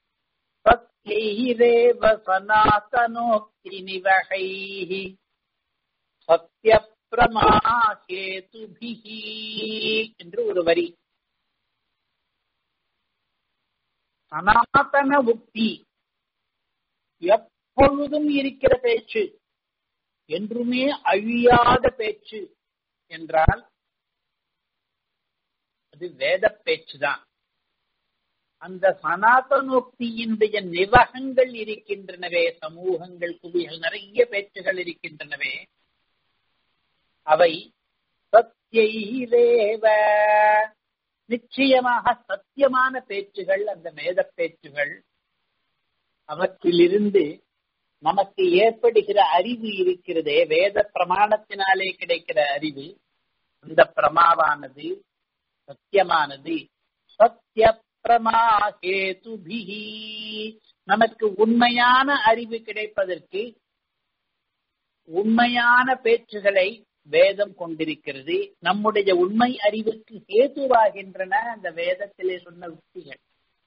சத்யைரேவ சனாதனோக்தி நிவகைஹி சத்ய பிரமாகேதுபிஹி என்று ஒரு வரி சனாதன உக்தி எப்பொழுதும் இருக்கிற பேச்சு என்றுமே அழியாத பேச்சு என்றால் அது வேத பேச்சுதான் அந்த சனாதனோக்தியினுடைய நிவகங்கள் இருக்கின்றனவே சமூகங்கள் குவிகள் நிறைய பேச்சுகள் இருக்கின்றனவே அவை சத்தியைரேவ நிச்சயமாக சத்தியமான பேச்சுகள் அந்த வேத பேச்சுகள் அவற்றிலிருந்து நமக்கு ஏற்படுகிற அறிவு இருக்கிறதே வேத பிரமாணத்தினாலே கிடைக்கிற அறிவு அந்த பிரமாவானது சத்தியமானது சத்திய பிரமாகேதுபிஹி நமக்கு உண்மையான அறிவு கிடைப்பதற்கு உண்மையான பேச்சுகளை வேதம் கொண்டிருக்கிறது நம்முடைய உண்மை அறிவுக்கு ஹேதுவாகின்றன அந்த வேதத்திலே சொன்ன உக்திகள்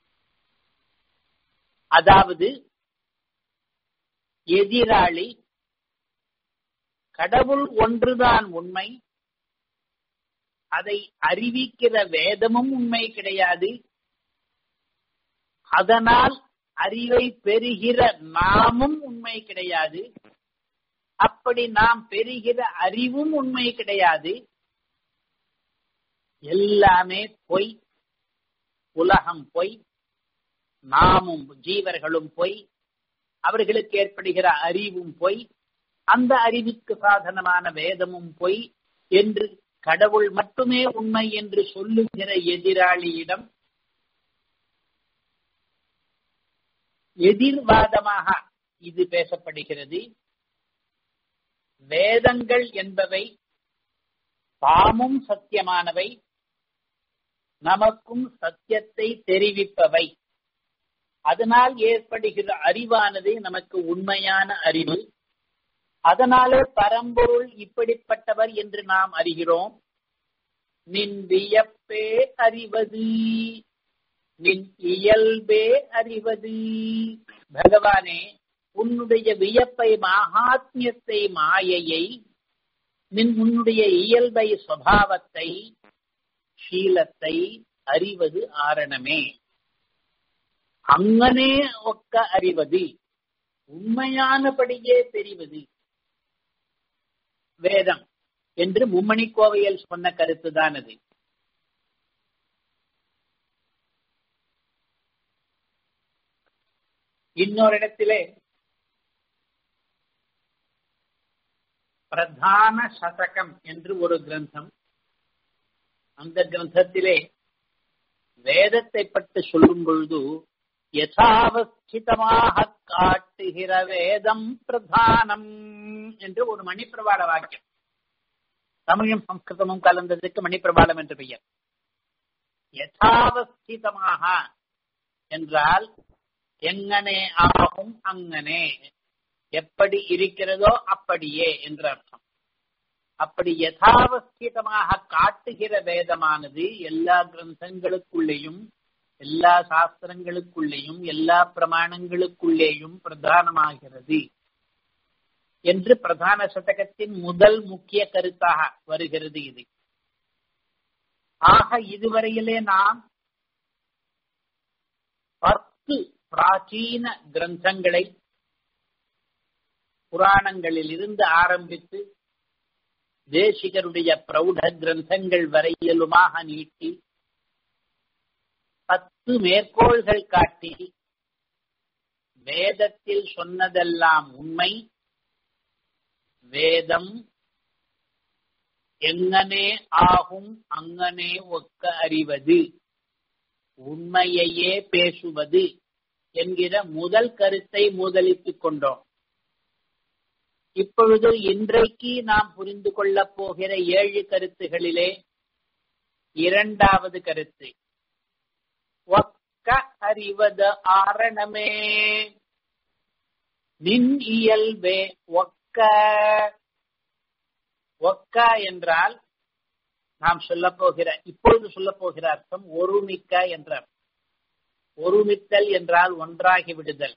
அதாவது எதிராளி கடவுள் ஒன்றுதான் உண்மை அதை அறிவிக்கிற வேதமும் உண்மை கிடையாது அதனால் அறிவை பெறுகிற நாமும் உண்மை கிடையாது அப்படி நாம் பெறுகிற அறிவும் உண்மை கிடையாது எல்லாமே பொய் உலகம் பொய் நாமும் ஜீவர்களும் பொய் அவர்களுக்கு ஏற்படுகிற அறிவும் பொய் அந்த அறிவுக்கு சாதனமான வேதமும் பொய் என்று கடவுள் மட்டுமே உண்மை என்று சொல்லுகிற எதிராளியிடம் எதிர்வாதமாக இது பேசப்படுகிறது வேதங்கள் என்பவை தாமும் சத்தியமானவை நமக்கும் சத்தியத்தை தெரிவிப்பவை அதனால் ஏற்படுகிற அறிவானது நமக்கு உண்மையான அறிவு அதனாலே பரம்பொருள் இப்படிப்பட்டவர் என்று நாம் அறிகிறோம் நின் வியப்பே அறிவது நின் இயல்பே அறிவது பகவானே உன்னுடைய வியப்பை மகாத்மியத்தை மாயையை நின் உன்னுடைய இயல்பை சுவாவத்தை ஷீலத்தை அறிவது ஆரணமே அங்கனே ஒக்க அறிவது உண்மையானபடியே தெரிவது வேதம் என்று மும்மணி கோவையில் சொன்ன கருத்துதான் அது இன்னொரு இடத்திலே பிரதான சதகம் என்று ஒரு கிரந்தம் அந்த கிரந்தத்திலே வேதத்தை பற்றி சொல்லும் பொழுது யதாவஸ்திதமாக காட்டுகிற வேதம் பிரதானம் என்று ஒரு மணிப்பிரபாட வாக்கியம் தமிழும் சம்ஸ்கிருதமும் கலந்ததுக்கு மணிப்பிரபாடம் என்று பெயர் யதாவஸ்திதமாக என்றால் எங்கனே ஆகும் அங்கனே எப்படி இருக்கிறதோ அப்படியே என்று அர்த்தம் அப்படி யதாவஸ்திதமாக காட்டுகிற வேதமானது எல்லா கிரந்தங்களுக்குள்ளேயும் எல்லா சாஸ்திரங்களுக்குள்ளேயும் எல்லா பிரமாணங்களுக்குள்ளேயும் பிரதானமாகிறது என்று பிரதான சதகத்தின் முதல் முக்கிய கருத்தாக வருகிறது இது ஆக இதுவரையிலே நாம் பத்து பிராச்சீன கிரந்தங்களை புராணங்களில் இருந்து ஆரம்பித்து தேசிகருடைய பிரௌட கிரந்தங்கள் வரையிலுமாக நீட்டி பத்து மேற்கோள்கள் காட்டி வேதத்தில் சொன்னதெல்லாம் உண்மை வேதம் எங்கனே ஆகும் அங்கனே ஒக்க அறிவது உண்மையையே பேசுவது என்கிற முதல் கருத்தை முதலித்துக் கொண்டோம் இப்பொழுது இன்றைக்கு நாம் புரிந்து கொள்ளப் போகிற ஏழு கருத்துகளிலே இரண்டாவது கருத்து ஒக்க அறிவது ஆரணமே நின் இயல்பே ஒக்க ஒக்க என்றால் நாம் சொல்ல போகிற இப்பொழுது சொல்ல போகிற அர்த்தம் ஒருமிக்க என்ற ஒருமித்தல் என்றால் ஒன்றாகி விடுதல்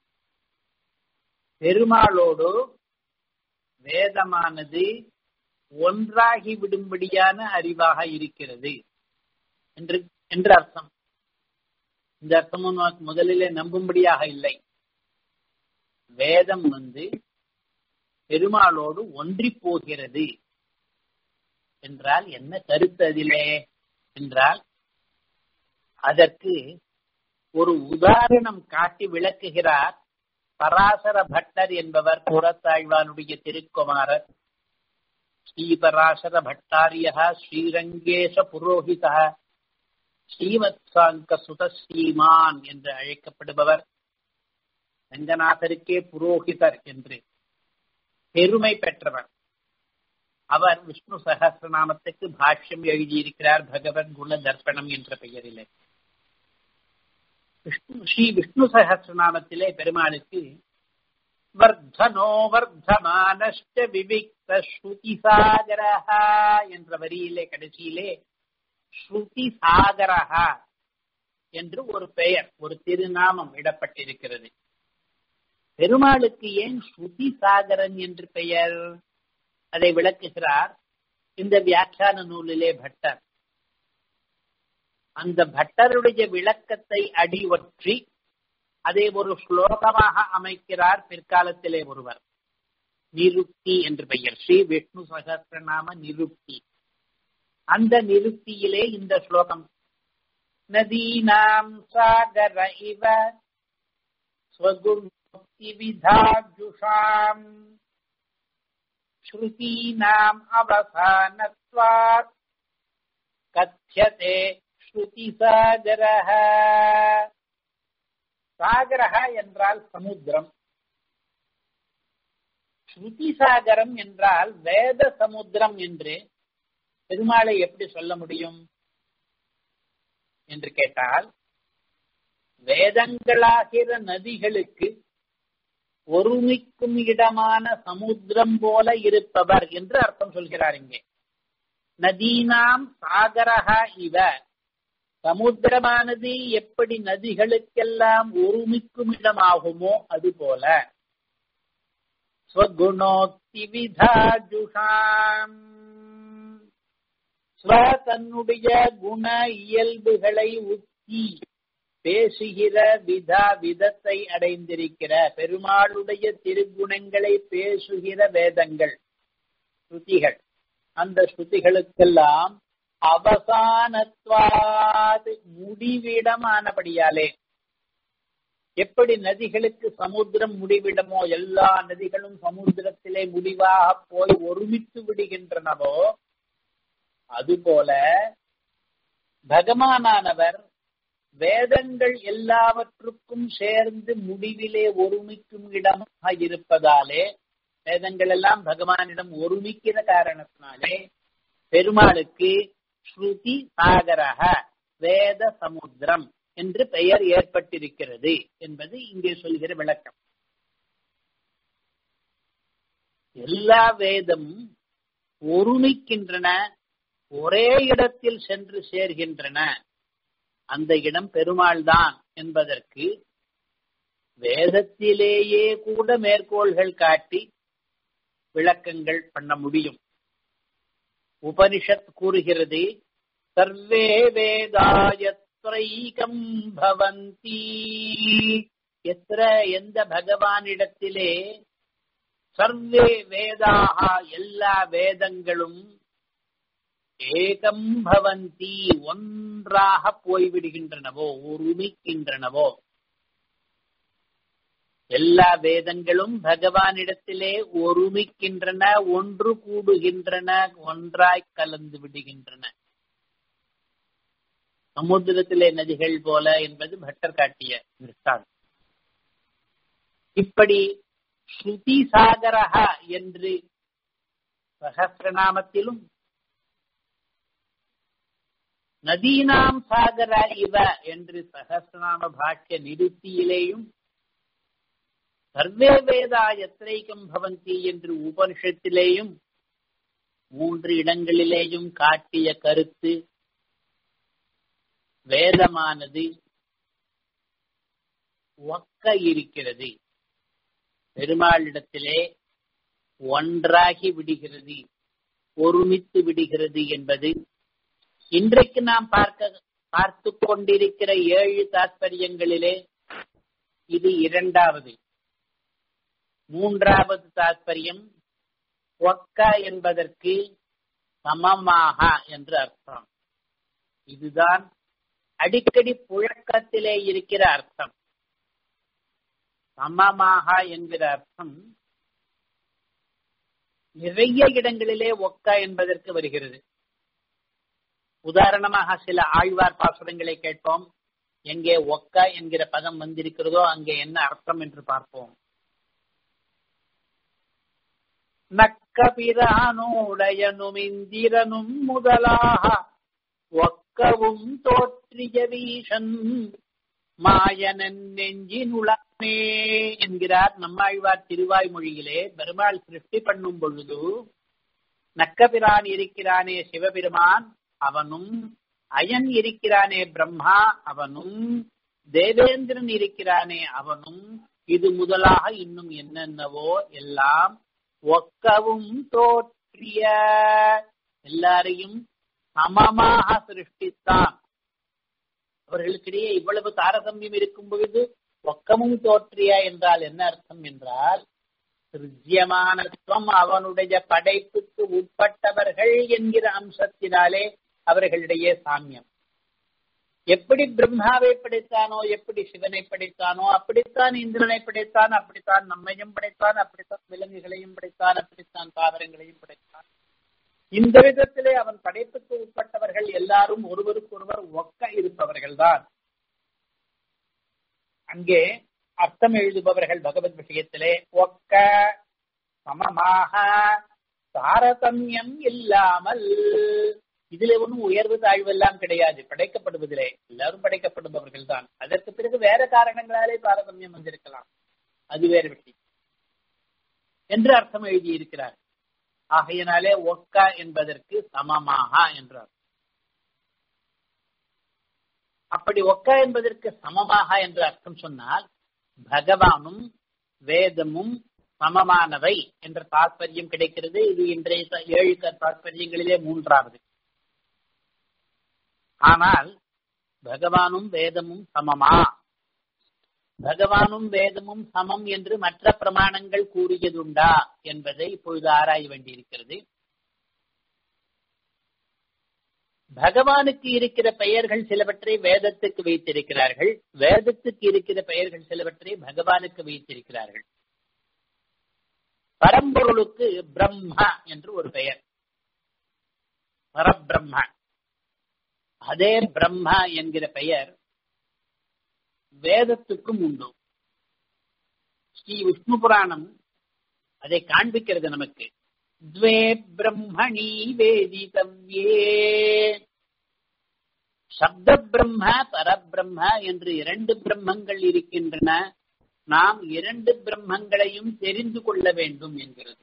பெருமாளோடு வேதமானது ஒன்றாகி விடும்படியான அறிவாக இருக்கிறது என்று என்று அர்த்தம் இந்த அர்த்தமும் நமக்கு முதலிலே நம்பும்படியாக இல்லை வேதம் வந்து பெருமாளோடு ஒன்றி போகிறது என்றால் என்ன கருத்து அதிலே என்றால் அதற்கு ஒரு உதாரணம் காட்டி விளக்குகிறார் பராசர பட்டர் என்பவர் புறத்தாழ்வானுடைய திருக்குமாரர் ஸ்ரீபராசர பட்டாரிய ஸ்ரீரங்கேச புரோஹித ஸ்ரீவத்சாங்க சுத ஸ்ரீமான் என்று அழைக்கப்படுபவர் ரங்கநாதருக்கே புரோஹிதர் என்று பெருமை பெற்றவர் அவர் விஷ்ணு சகசிரநாமத்துக்கு பாஷ்யம் எழுதியிருக்கிறார் பகவத் குண தர்ப்பணம் என்ற பெயரிலே விஷ்ணு ஸ்ரீ விஷ்ணு சகசிரநாமத்திலே பெருமாளுக்கு வர்தனோ வர்தமானஷ்ட விவிக்த ஸ்ருதி சாகரஹா என்ற வரியிலே கடைசியிலே ஸ்ருதி சாகரஹா என்று ஒரு பெயர் ஒரு திருநாமம் இடப்பட்டிருக்கிறது பெருமாளுக்கு ஏன் ஸ்ருதி சாகரன் என்று பெயர் அதை விளக்குகிறார் இந்த வியாக்கியான நூலிலே பட்டர் அந்த பட்டருடைய விளக்கத்தை அடிவற்றி அதை ஒரு ஸ்லோகமாக அமைக்கிறார் பிற்காலத்திலே ஒருவர் நிருக்தி என்று பெயர் ஸ்ரீ விஷ்ணு சகசிரநாம நிருக்தி அந்த நிருக்தியிலே இந்த ஸ்லோகம் நதீனாம் சாகர இவ ஸ்வகுணோக்தி விதாஜுஷாம் ஸ்ருதீனாம் அவசானத்வாத் கத்தியதே ஸ்ருதி சாகரஹ சாகரஹ என்றால் சமுத்திரம் ஸ்ருதி சாகரம் என்றால் வேத சமுத்திரம் என்று பெருமாளை எப்படி சொல்ல முடியும் என்று கேட்டால் வேதங்களாகிற நதிகளுக்கு ஒருமிக்கும் இடமான சமுத்திரம் போல இருப்பவர் என்று அர்த்தம் சொல்கிறார் இங்கே நதீனாம் சாகரஹா இவ சமுத்திரமானது எப்படி நதிகளுக்கெல்லாம் ஒருமிக்கும் இடமாகுமோ அது போல ஸ்வகுணோக்தி விதாஜுஷாம் ஸ்வ தன்னுடைய குண இயல்புகளை உத்தி பேசுகிற விதா விதத்தை அடைந்திருக்கிற பெருமாளுடைய திருக்குணங்களை பேசுகிற வேதங்கள் ஸ்ருதிகள் அந்த ஸ்ருதிகளுக்கெல்லாம் அவசானத்வாது முடிவிடமானபடியாலே எப்படி நதிகளுக்கு சமுத்திரம் முடிவிடமோ எல்லா நதிகளும் சமுத்திரத்திலே முடிவாக போய் ஒருமித்து விடுகின்றனவோ அதுபோல பகவானானவர் வேதங்கள் எல்லாவற்றுக்கும் சேர்ந்து முடிவிலே ஒருமிக்கும் இடமாக இருப்பதாலே வேதங்கள் எல்லாம் பகவானிடம் ஒருமிக்கிற காரணத்தினாலே பெருமாளுக்கு ஸ்ருதி சாகரக வேத சமுத்திரம் என்று பெயர் ஏற்பட்டிருக்கிறது என்பது இங்கே சொல்கிற விளக்கம் எல்லா வேதம் ஒருமிக்கின்றன ஒரே இடத்தில் சென்று சேர்கின்றன அந்த இடம் பெருமாள் தான் என்பதற்கு வேதத்திலேயே கூட மேற்கோள்கள் காட்டி விளக்கங்கள் பண்ண முடியும் உபனிஷத் கூறுகிறது சர்வே வேதாயத்ரைகம் பவந்தி எத்திர எந்த பகவானிடத்திலே சர்வே வேதாக எல்லா வேதங்களும் ஏகம் பவந்தி ஒன்றாக போய்விடுகின்றனவோ ஒருமிக்கின்றனவோ எல்லா வேதங்களும் பகவானிடத்திலே ஒருமிக்கின்றன ஒன்று கூடுகின்றன ஒன்றாய் கலந்து விடுகின்றன சமுத்திரத்திலே நதிகள் போல என்பது பட்டர் காட்டிய திருஷ்டாந்தம் இப்படி ஸ்ருதி சாகரஹா என்று சகசிரநாமத்திலும் நதீனாம் சாகர இவ என்று சகசிரநாம பாஷ்ய நிருத்தியிலேயும் சர்வே வேதா எத்திரைக்கம் பவந்தி என்று உபனிஷத்திலேயும் மூன்று இடங்களிலேயும் காட்டிய கருத்து வேதமானது ஒக்க இருக்கிறது பெருமாளிடத்திலே ஒன்றாகி விடுகிறது ஒருமித்து விடுகிறது என்பது இன்றைக்கு நாம் பார்க்க பார்த்து கொண்டிருக்கிற ஏழு தாற்பயங்களிலே இது இரண்டாவது மூன்றாவது தாற்பயம் ஒக்க என்பதற்கு சமமாக என்று அர்த்தம் இதுதான் அடிக்கடி புழக்கத்திலே இருக்கிற அர்த்தம் சமமாக என்கிற அர்த்தம் நிறைய இடங்களிலே ஒக்க என்பதற்கு வருகிறது உதாரணமாக சில ஆழ்வார் பாசுரங்களை கேட்போம் எங்கே ஒக்க என்கிற பதம் வந்திருக்கிறதோ அங்கே என்ன அர்த்தம் என்று பார்ப்போம் நக்கபிரானுடையனும் இந்திரனும் முதலாக ஒக்கவும் தோற்றிய வீசன் மாயனன் நெஞ்சினுளமே என்கிறார் நம்மாழ்வார் திருவாய்மொழியிலே பெருமாள் சிருஷ்டி பண்ணும் பொழுது நக்கபிரான் இருக்கிறானே சிவபெருமான் அவனும் அயன் இருக்கிறானே பிரம்மா அவனும் தேவேந்திரன் இருக்கிறானே அவனும் இது முதலாக இன்னும் என்னென்னவோ எல்லாம் ஒக்கவும் தோற்றிய எல்லாரையும் சமமாக சிருஷ்டித்தான் அவர்களுக்கிடையே இவ்வளவு தாரதமியம் இருக்கும் பொழுது ஒக்கமும் தோற்றிய என்றால் என்ன அர்த்தம் என்றால் சிருஜ்யமானத்துவம் அவனுடைய படைப்புக்கு உட்பட்டவர்கள் என்கிற அம்சத்தினாலே அவர்களிடையே சாமியம் எப்படி பிரம்மாவை படைத்தானோ எப்படி சிவனை படைத்தானோ அப்படித்தான் இந்திரனை படைத்தான் அப்படித்தான் நம்மையும் படைத்தான் அப்படித்தான் விலங்குகளையும் படைத்தான் அப்படித்தான் தாவரங்களையும் படைத்தான் இந்த விதத்திலே அவன் படைப்புக்கு உட்பட்டவர்கள் எல்லாரும் ஒருவருக்கொருவர் ஒக்க இருப்பவர்கள் தான் அங்கே அர்த்தம் எழுதுபவர்கள் பகவத் விஷயத்திலே ஒக்க சமமாக தாரதமியம் இல்லாமல் இதுல ஒன்றும் உயர்வு தாழ்வு எல்லாம் கிடையாது படைக்கப்படுவதிலே எல்லாரும் படைக்கப்படுபவர்கள் தான் அதற்கு பிறகு வேற காரணங்களாலே தாரதமியம் வந்திருக்கலாம் அது வேறு விஷயம் என்று அர்த்தம் எழுதியிருக்கிறார் ஆகையினாலே ஒக்க என்பதற்கு சமமாக என்றார் அப்படி ஒக்க என்பதற்கு சமமாக என்று அர்த்தம் சொன்னால் பகவானும் வேதமும் சமமானவை என்ற தாற்பயம் கிடைக்கிறது இது இன்றைய ஏழு தாற்பயங்களிலே மூன்றாவது ஆனால் பகவானும் வேதமும் சமமா பகவானும் வேதமும் சமம் என்று மற்ற பிரமாணங்கள் கூறியதுண்டா என்பதை இப்பொழுது ஆராய வேண்டியிருக்கிறது பகவானுக்கு இருக்கிற பெயர்கள் சிலவற்றை வேதத்துக்கு வைத்திருக்கிறார்கள் வேதத்துக்கு இருக்கிற பெயர்கள் சிலவற்றை பகவானுக்கு வைத்திருக்கிறார்கள் பரம்பொருளுக்கு பிரம்மா என்று ஒரு பெயர் பரபிரம்ம அதே பிரம்மா என்கிற பெயர் வேதத்துக்கும் உண்டு ஸ்ரீ விஷ்ணு புராணம் அதை காண்பிக்கிறது நமக்கு द्वे ब्रह्मणि வேதிதவ்யே சப்த பிரம்ம பரபிரம்ம என்று இரண்டு பிரம்மங்கள் இருக்கின்றன நாம் இரண்டு பிரம்மங்களையும் தெரிந்து கொள்ள வேண்டும் என்கிறது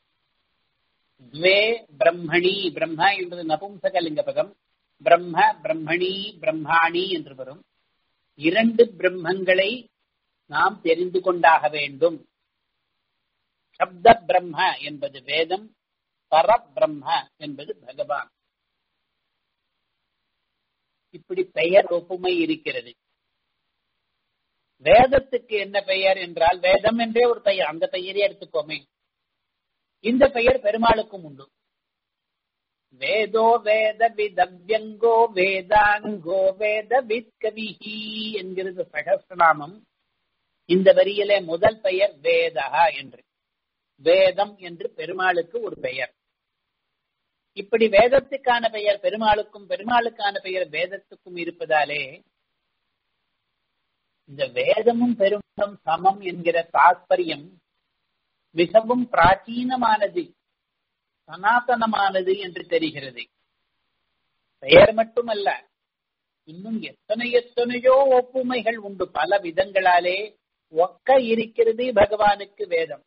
துவே பிரம்மணி பிரம்ம என்பது நபும்சகலிங்க பதம் பிரம்ம பிரம்மணி பிரம்மாணி என்று வரும் இரண்டு பிரம்மங்களை நாம் தெரிந்து கொண்டாக வேண்டும் சப்த பிரம்ம என்பது வேதம் பரபிரம்ம என்பது பகவான் இப்படி பெயர் ஒப்புமை இருக்கிறது வேதத்துக்கு என்ன பெயர் என்றால் வேதம் என்றே ஒரு பெயர் அந்த பெயரே எடுத்துக்கோமே இந்த பெயர் பெருமாளுக்கும் உண்டு வேதோ வேத விதவ்யங்கோ வேதாங்கோ வேத வித்கவிஹி என்கிறது சகசிரநாமம் இந்த வரியிலே முதல் பெயர் வேதா என்று வேதம் என்று பெருமாளுக்கு ஒரு பெயர் இப்படி வேதத்துக்கான பெயர் பெருமாளுக்கும் பெருமாளுக்கான பெயர் வேதத்துக்கும் இருப்பதாலே இந்த வேதமும் பெருமாளும் சமம் என்கிற தாற்பயம் மிகவும் பிராச்சீனமானது சனாதனமானது என்று தெரிகிறது பெயர் மட்டுமல்ல இன்னும் எத்தனை எத்தனையோ ஒப்புமைகள் உண்டு பல விதங்களாலே ஒக்க இருக்கிறது பகவானுக்கு வேதம்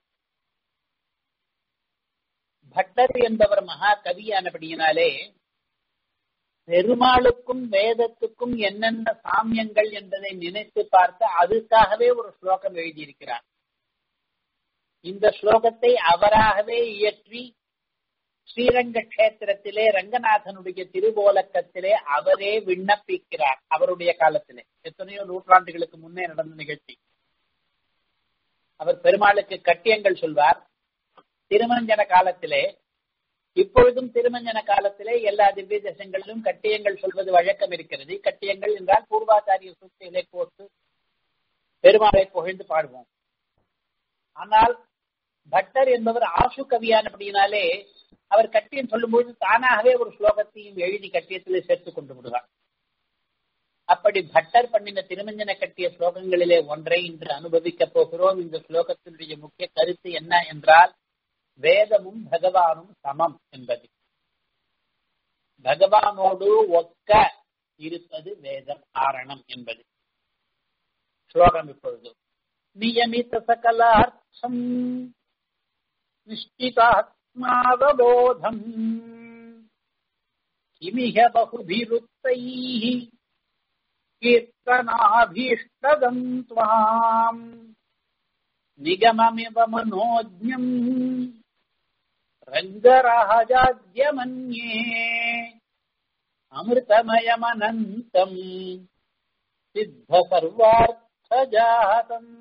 பட்டர் என்பவர் மகா கவியானபடியினாலே பெருமாளுக்கும் வேதத்துக்கும் என்னென்ன சாமியங்கள் என்பதை நினைத்து பார்த்து அதுக்காகவே ஒரு ஸ்லோகம் எழுதியிருக்கிறார் இந்த ஸ்லோகத்தை அவராகவே இயற்றி ஸ்ரீரங்க கஷேத்திரத்திலே ரங்கநாதனுடைய திருவோலக்கத்திலே அவரே விண்ணப்பிக்கிறார் அவருடைய காலத்திலே எத்தனையோ நூற்றாண்டுகளுக்கு முன்னே நடந்த நிகழ்ச்சி அவர் பெருமாளுக்கு கட்டியங்கள் சொல்வார் திருமஞ்சன காலத்திலே இப்பொழுதும் திருமஞ்சன காலத்திலே எல்லா திவ்ய தேசங்களிலும் கட்டியங்கள் சொல்வது வழக்கம் இருக்கிறது கட்டியங்கள் என்றால் பூர்வாச்சாரிய சூழ்ச்சிகளை போட்டு பெருமாளை புகழ்ந்து பாடுவோம் ஆனால் பட்டர் என்பவர் ஆசு கவியானபடியினாலே அவர் கட்டியம் சொல்லும்போது தானாகவே ஒரு ஸ்லோகத்தையும் எழுதி கட்டியத்திலே சேர்த்துக் கொண்டு விடுவார் அப்படி பட்டர் பண்ணின திருமஞ்சன கட்டிய ஸ்லோகங்களிலே ஒன்றை இன்று அனுபவிக்கப் போகிறோம் இந்த ஸ்லோகத்தினுடைய முக்கிய கருத்து என்ன என்றால் வேதமும் பகவானும் சமம் என்பது பகவானோடு ஒக்க இருப்பது வேதம் காரணம் என்பது ஸ்லோகம் இப்பொழுது நியமித்த சகலார்த்தம் நிஷ்டிதாத்மாவபோதம் கிமிக பகுபிருத்தைः கீர்த்தனாபீஷ்டதம் त्वाम् நிகமமிவ மனோஜ்ஞம் ரங்கராஜாத்யமன்யே அமிர்தமயமனந்தம் சித்த சர்வார்த்தஜாதம்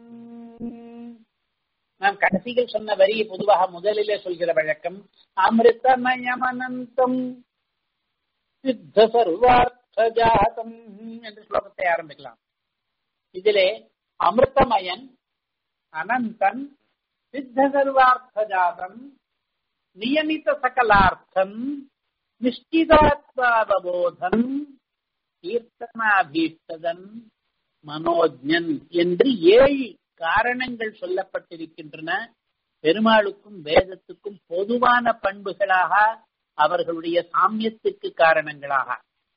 நாம் கடைசியில் சொன்ன வரி பொதுவாக முதலிலே சொல்கிற வழக்கம் அமிர்தமயமனந்தம் சித்த சர்வார்த்த சர்வார்த்தஜாதம் என்று ஸ்லோகத்தை ஆரம்பிக்கலாம் இதிலே அமிர்தமயன் அனந்தன் சித்த சர்வார்த்தஜாதம் நியமித சகலார்த்தம் நிஷ்டிதாத்வாவபோதன் கீர்த்தனாபீஷ்டதன் மனோஜன் என்று ஏழு காரணங்கள் சொல்லப்பட்டிருக்கின்றன பெருமாளுக்கும் வேதத்துக்கும் பொதுவான பண்புகளாக அவர்களுடைய சாமியத்துக்கு காரணங்களாக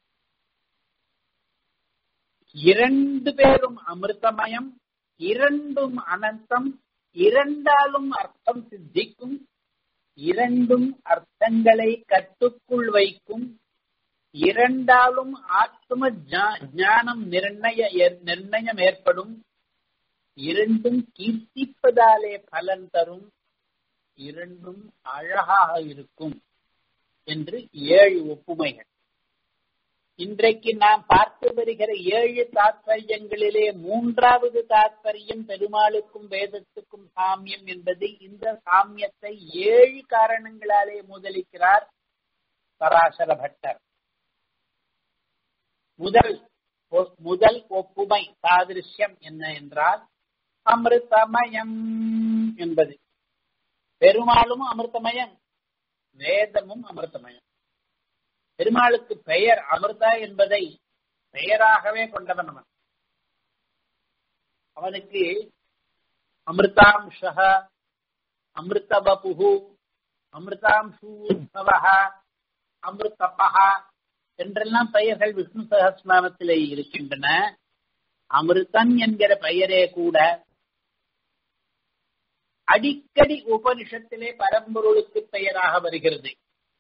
இரண்டு பேரும் அமிர்தமயம் இரண்டும் அனந்தம் இரண்டாலும் அர்த்தம் சித்திக்கும் இரண்டும் அர்த்தங்களை கட்டுக்குள் வைக்கும் இரண்டாலும் ஆத்ம ஞானம் நிர்ணய நிர்ணயம் ஏற்படும் இரண்டும் கீர்த்திப்பதாலே பலன் தரும் இரண்டும் அழகாக இருக்கும் என்று ஏழு ஒப்புமைகள் இன்றைக்கு நாம் பார்த்து வருகிற ஏழு தாத்பரியங்களிலே மூன்றாவது தாத்பரியம் பெருமாளுக்கும் வேதத்துக்கும் சாமியம் என்பது இந்த சாமியத்தை ஏழு காரணங்களாலே முதலிக்கிறார் பராசர பட்டர் முதல் முதல் ஒப்புமை சாதிருஷ்யம் என்ன என்றால் அமிர்தமயம் என்பது பெருமாளும் அமிர்தமயம் வேதமும் அமிர்தமயம் பெருமாளுக்கு பெயர் அமிர்தா என்பதை பெயராகவே கொண்டவன் அவன் அவனுக்கு அமிர்தாம்ச அமிர்தபபு அமிர்தாம்சூர்பவ அமிர்தபா என்றெல்லாம் பெயர்கள் விஷ்ணு சகஸ்நாமத்திலே இருக்கின்றன அமிர்தன் என்கிற பெயரே கூட அடிக்கடி உபனிஷத்திலே பரம்பொருளுக்கு பெயராக வருகிறது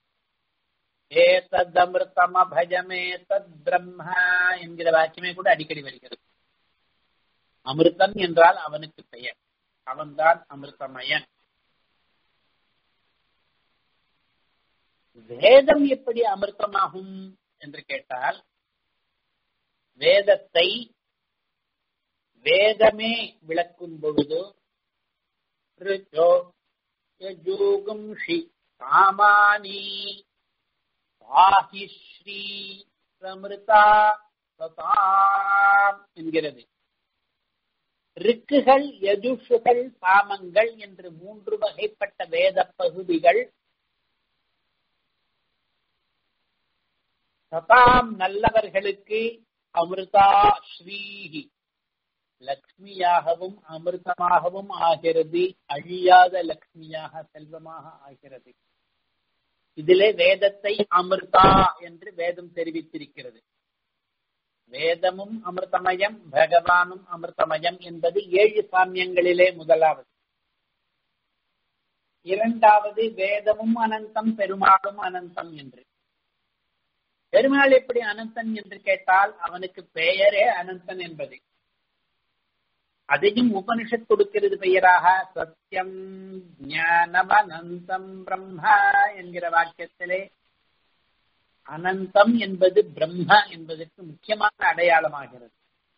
ஏதத் அமிர்தம் அபஜமே தத் பிரம்மா என்கிற வாக்கியமே கூட அடிக்கடி வருகிறது அமிர்தம் என்றால் அவனுக்கு பெயர் அவன்தான் அமிர்தமயன் வேதம் எப்படி அமிர்தமாகும் என்று கேட்டால் வேதத்தை வேதமே விளக்கும் பொழுது யஜூகும்ஷி காமானி பாஹி ஸ்ரீ பிரமிருதா சதாம் என்கிறது ரிக்குகள் யஜுஷுகள் சாமங்கள் என்று மூன்று வகைப்பட்ட வேத பகுதிகள் சதாம் நல்லவர்களுக்கு அமிர்தா ஸ்ரீஹி லக்ஷ்மியாகவும் அமிர்தமாகவும் ஆகிறது அழியாத லக்ஷ்மியாக செல்வமாக ஆகிறது இதிலே வேதத்தை அமிர்தா என்று வேதம் தெரிவித்திருக்கிறது வேதமும் அமிர்தமயம் பகவானும் அமிர்தமயம் என்பது ஏழு சாமியங்களிலே முதலாவது இரண்டாவது வேதமும் அனந்தம் பெருமாளும் அனந்தம் என்று பெருமாள் எப்படி அனந்தன் என்று கேட்டால் அவனுக்கு பெயரே அனந்தன் என்பது அதையும் உபனிஷத் கொடுக்கிறது பெயராக சத்தியம் ஞானம் அனந்தம் பிரம்மா என்கிற வாக்கியத்திலே அனந்தம் என்பது பிரம்ம என்பதற்கு முக்கியமான அடையாளமாகிறது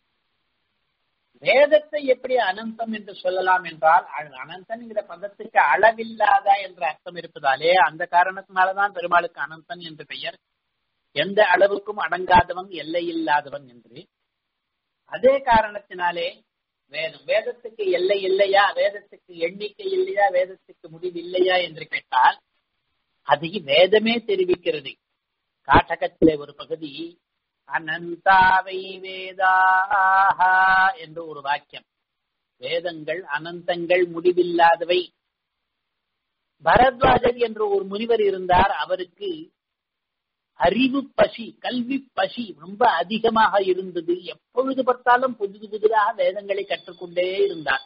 வேதத்தை எப்படி அனந்தம் என்று சொல்லலாம் என்றால் அனந்தன் என்கிற பதத்துக்கு அளவில்லாத என்ற அர்த்தம் இருப்பதாலே அந்த காரணத்தினாலதான் பெருமாளுக்கு அனந்தன் என்று பெயர் எந்த அளவுக்கும் அடங்காதவன் எல்லை இல்லாதவன் என்று அதே காரணத்தினாலே வேதம் வேதத்துக்கு எல்லை இல்லையா வேதத்துக்கு எண்ணிக்கை இல்லையா வேதத்துக்கு முடிவு இல்லையா என்று கேட்டால் அதை வேதமே தெரிவிக்கிறது காட்டகத்திலே ஒரு பகுதி அனந்தாவை வேதாக என்று ஒரு வாக்கியம் வேதங்கள் அனந்தங்கள் முடிவில்லாதவை பரத்வாஜர் என்று ஒரு முனிவர் இருந்தார் அவருக்கு அறிவு பசி கல்வி பசி ரொம்ப அதிகமாக இருந்தது எப்பொழுது பார்த்தாலும் புது புதிதாக வேதங்களை கற்றுக்கொண்டே இருந்தார்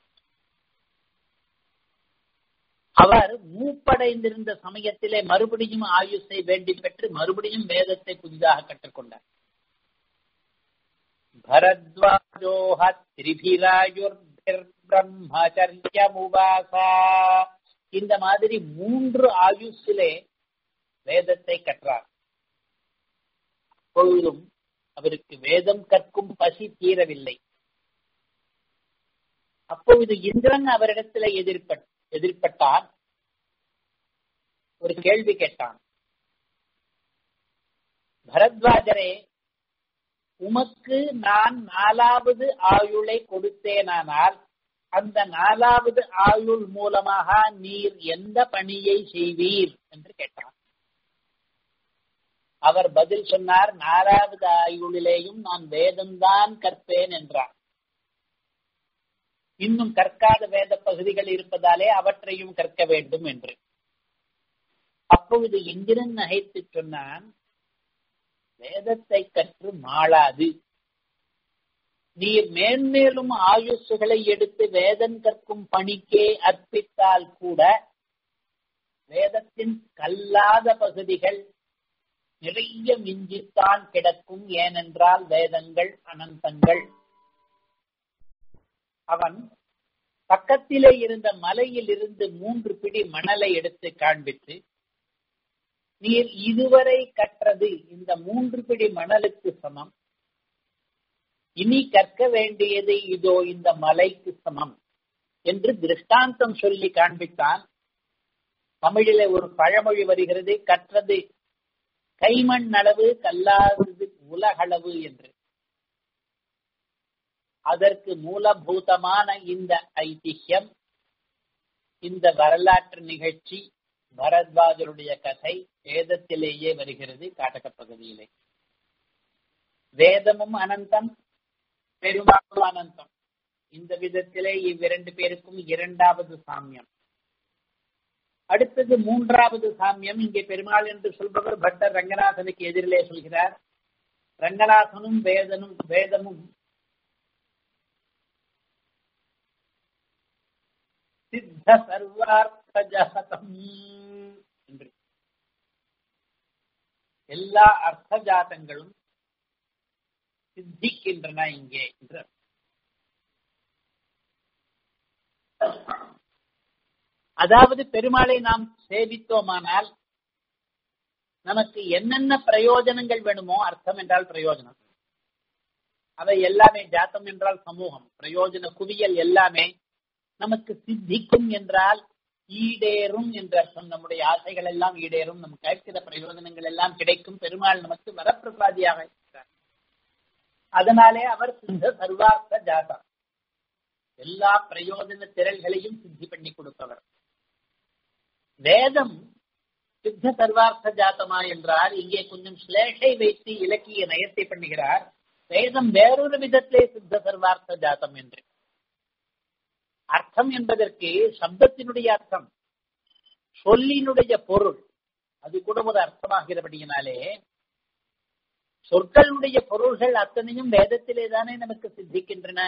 அவர் மூப்படைந்திருந்த சமயத்திலே மறுபடியும் ஆயுஷை வேண்டி பெற்று மறுபடியும் வேதத்தை புதிதாக கற்றுக்கொண்டார் பரத்வாஜோஹ திரிபிராயுர் பிரம்மச்சரியமுபாசா இந்த மாதிரி மூன்று ஆயுஷிலே வேதத்தை கற்றார் அப்பொழுதும் அவருக்கு வேதம் கற்கும் பசி தீரவில்லை அப்பொழுது இந்திரன் அவரிடத்தில் எதிர்பட் எதிர்பட்டார் ஒரு கேள்வி கேட்டான் பரத்வாஜரே உமக்கு நான் நாலாவது ஆயுளை கொடுத்தேனானால் அந்த நாலாவது ஆயுள் மூலமாக நீர் எந்த பணியை செய்வீர் என்று கேட்டார் அவர் பதில் சொன்னார் நாலாவது ஆயுளிலேயும் நான் வேதம்தான் கற்பேன் என்றார் இன்னும் கற்காத வேத பகுதிகள் இருப்பதாலே அவற்றையும் கற்க வேண்டும் என்று அப்பொழுது இந்திரன் நகைத்து சொன்னான் வேதத்தை கற்று மாளாது நீர் மேன்மேலும் ஆயுசுகளை எடுத்து வேதம் கற்கும் பணிக்கே அர்ப்பித்தால் கூட வேதத்தின் கல்லாத பகுதிகள் நிறைய மிஞ்சித்தான் கிடக்கும் ஏனென்றால் வேதங்கள் அனந்தங்கள் அவன் பக்கத்திலே இருந்த மலையில் இருந்து மூன்று பிடி மணலை எடுத்து காண்பித்து நீர் இதுவரை கற்றது இந்த மூன்று பிடி மணலுக்கு சமம் இனி கற்க வேண்டியது இதோ இந்த மலைக்கு சமம் என்று திருஷ்டாந்தம் சொல்லி காண்பித்தான் தமிழிலே ஒரு பழமொழி வருகிறது கற்றது கைமண் அளவு கல்லாதது உலகளவு என்று அதற்கு மூலபூதமான இந்த ஐதிஹ்யம் இந்த வரலாற்று நிகழ்ச்சி பரத்வாஜருடைய கதை வேதத்திலேயே வருகிறது காட்டக பகுதியிலே வேதமும் அனந்தம் பெருமாளும் அனந்தம் இந்த விதத்திலே இவ்விரண்டு பேருக்கும் இரண்டாவது சாமியம் அடுத்தது மூன்றாவது சாமியம் இங்கே பெருமாள் என்று சொல்பவர் பட்டர் ரங்கநாதனுக்கு எதிரிலே சொல்கிறார் ரங்கநாதனும் வேதனும் வேதமும் சித்த சர்வார்த்த ஜகதம் என்று எல்லா அர்த்த ஜாதங்களும் சித்திக்கின்றன இங்கே என்று அதாவது பெருமாளை நாம் சேவித்தோமானால் நமக்கு என்னென்ன பிரயோஜனங்கள் வேணுமோ அர்த்தம் என்றால் பிரயோஜனம் அவை எல்லாமே ஜாத்தம் என்றால் சமூகம் பிரயோஜன குவியல் எல்லாமே நமக்கு சித்திக்கும் என்றால் ஈடேறும் என்ற அர்த்தம் நம்முடைய ஆசைகள் எல்லாம் ஈடேறும் நம் கேட்கிற பிரயோஜனங்கள் எல்லாம் கிடைக்கும் பெருமாள் நமக்கு வரப்பிரசாதியாக இருக்கிறார் அதனாலே அவர் சிந்த சர்வார்த்த ஜாதா எல்லா பிரயோஜன திரள்களையும் சித்தி பண்ணி கொடுப்பவர் வேதம் சித்த சர்வார்த்த ஜாத்தமா என்றால் இங்கே கொஞ்சம் ஸ்லேஷை வைத்து இலக்கிய நயத்தை பண்ணுகிறார் வேதம் வேறொரு விதத்திலே சித்த சர்வார்த்த ஜாத்தம் என்று அர்த்தம் என்பதற்கு சப்தத்தினுடைய அர்த்தம் சொல்லினுடைய பொருள் அது கூட ஒரு அர்த்தமாகிறபடியினாலே சொற்களுடைய பொருள்கள் அத்தனையும் வேதத்திலே தானே நமக்கு சித்திக்கின்றன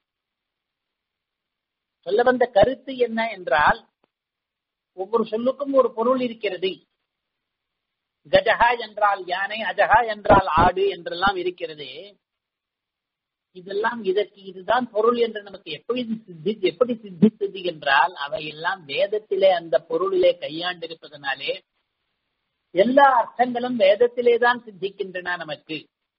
சொல்ல வந்த கருத்து என்ன என்றால் ஒவ்வொரு சொல்லுக்கும் ஒரு பொருள் இருக்கிறது கஜகா என்றால் யானை அஜகா என்றால் ஆடு என்றெல்லாம் இருக்கிறது இதெல்லாம் இதற்கு இதுதான் பொருள் என்று நமக்கு எப்படி சித்தி எப்படி சித்தித்தது என்றால் அவையெல்லாம் வேதத்திலே அந்த பொருளிலே கையாண்டிருப்பதனாலே எல்லா அர்த்தங்களும் வேதத்திலே தான் சித்திக்கின்றன நமக்கு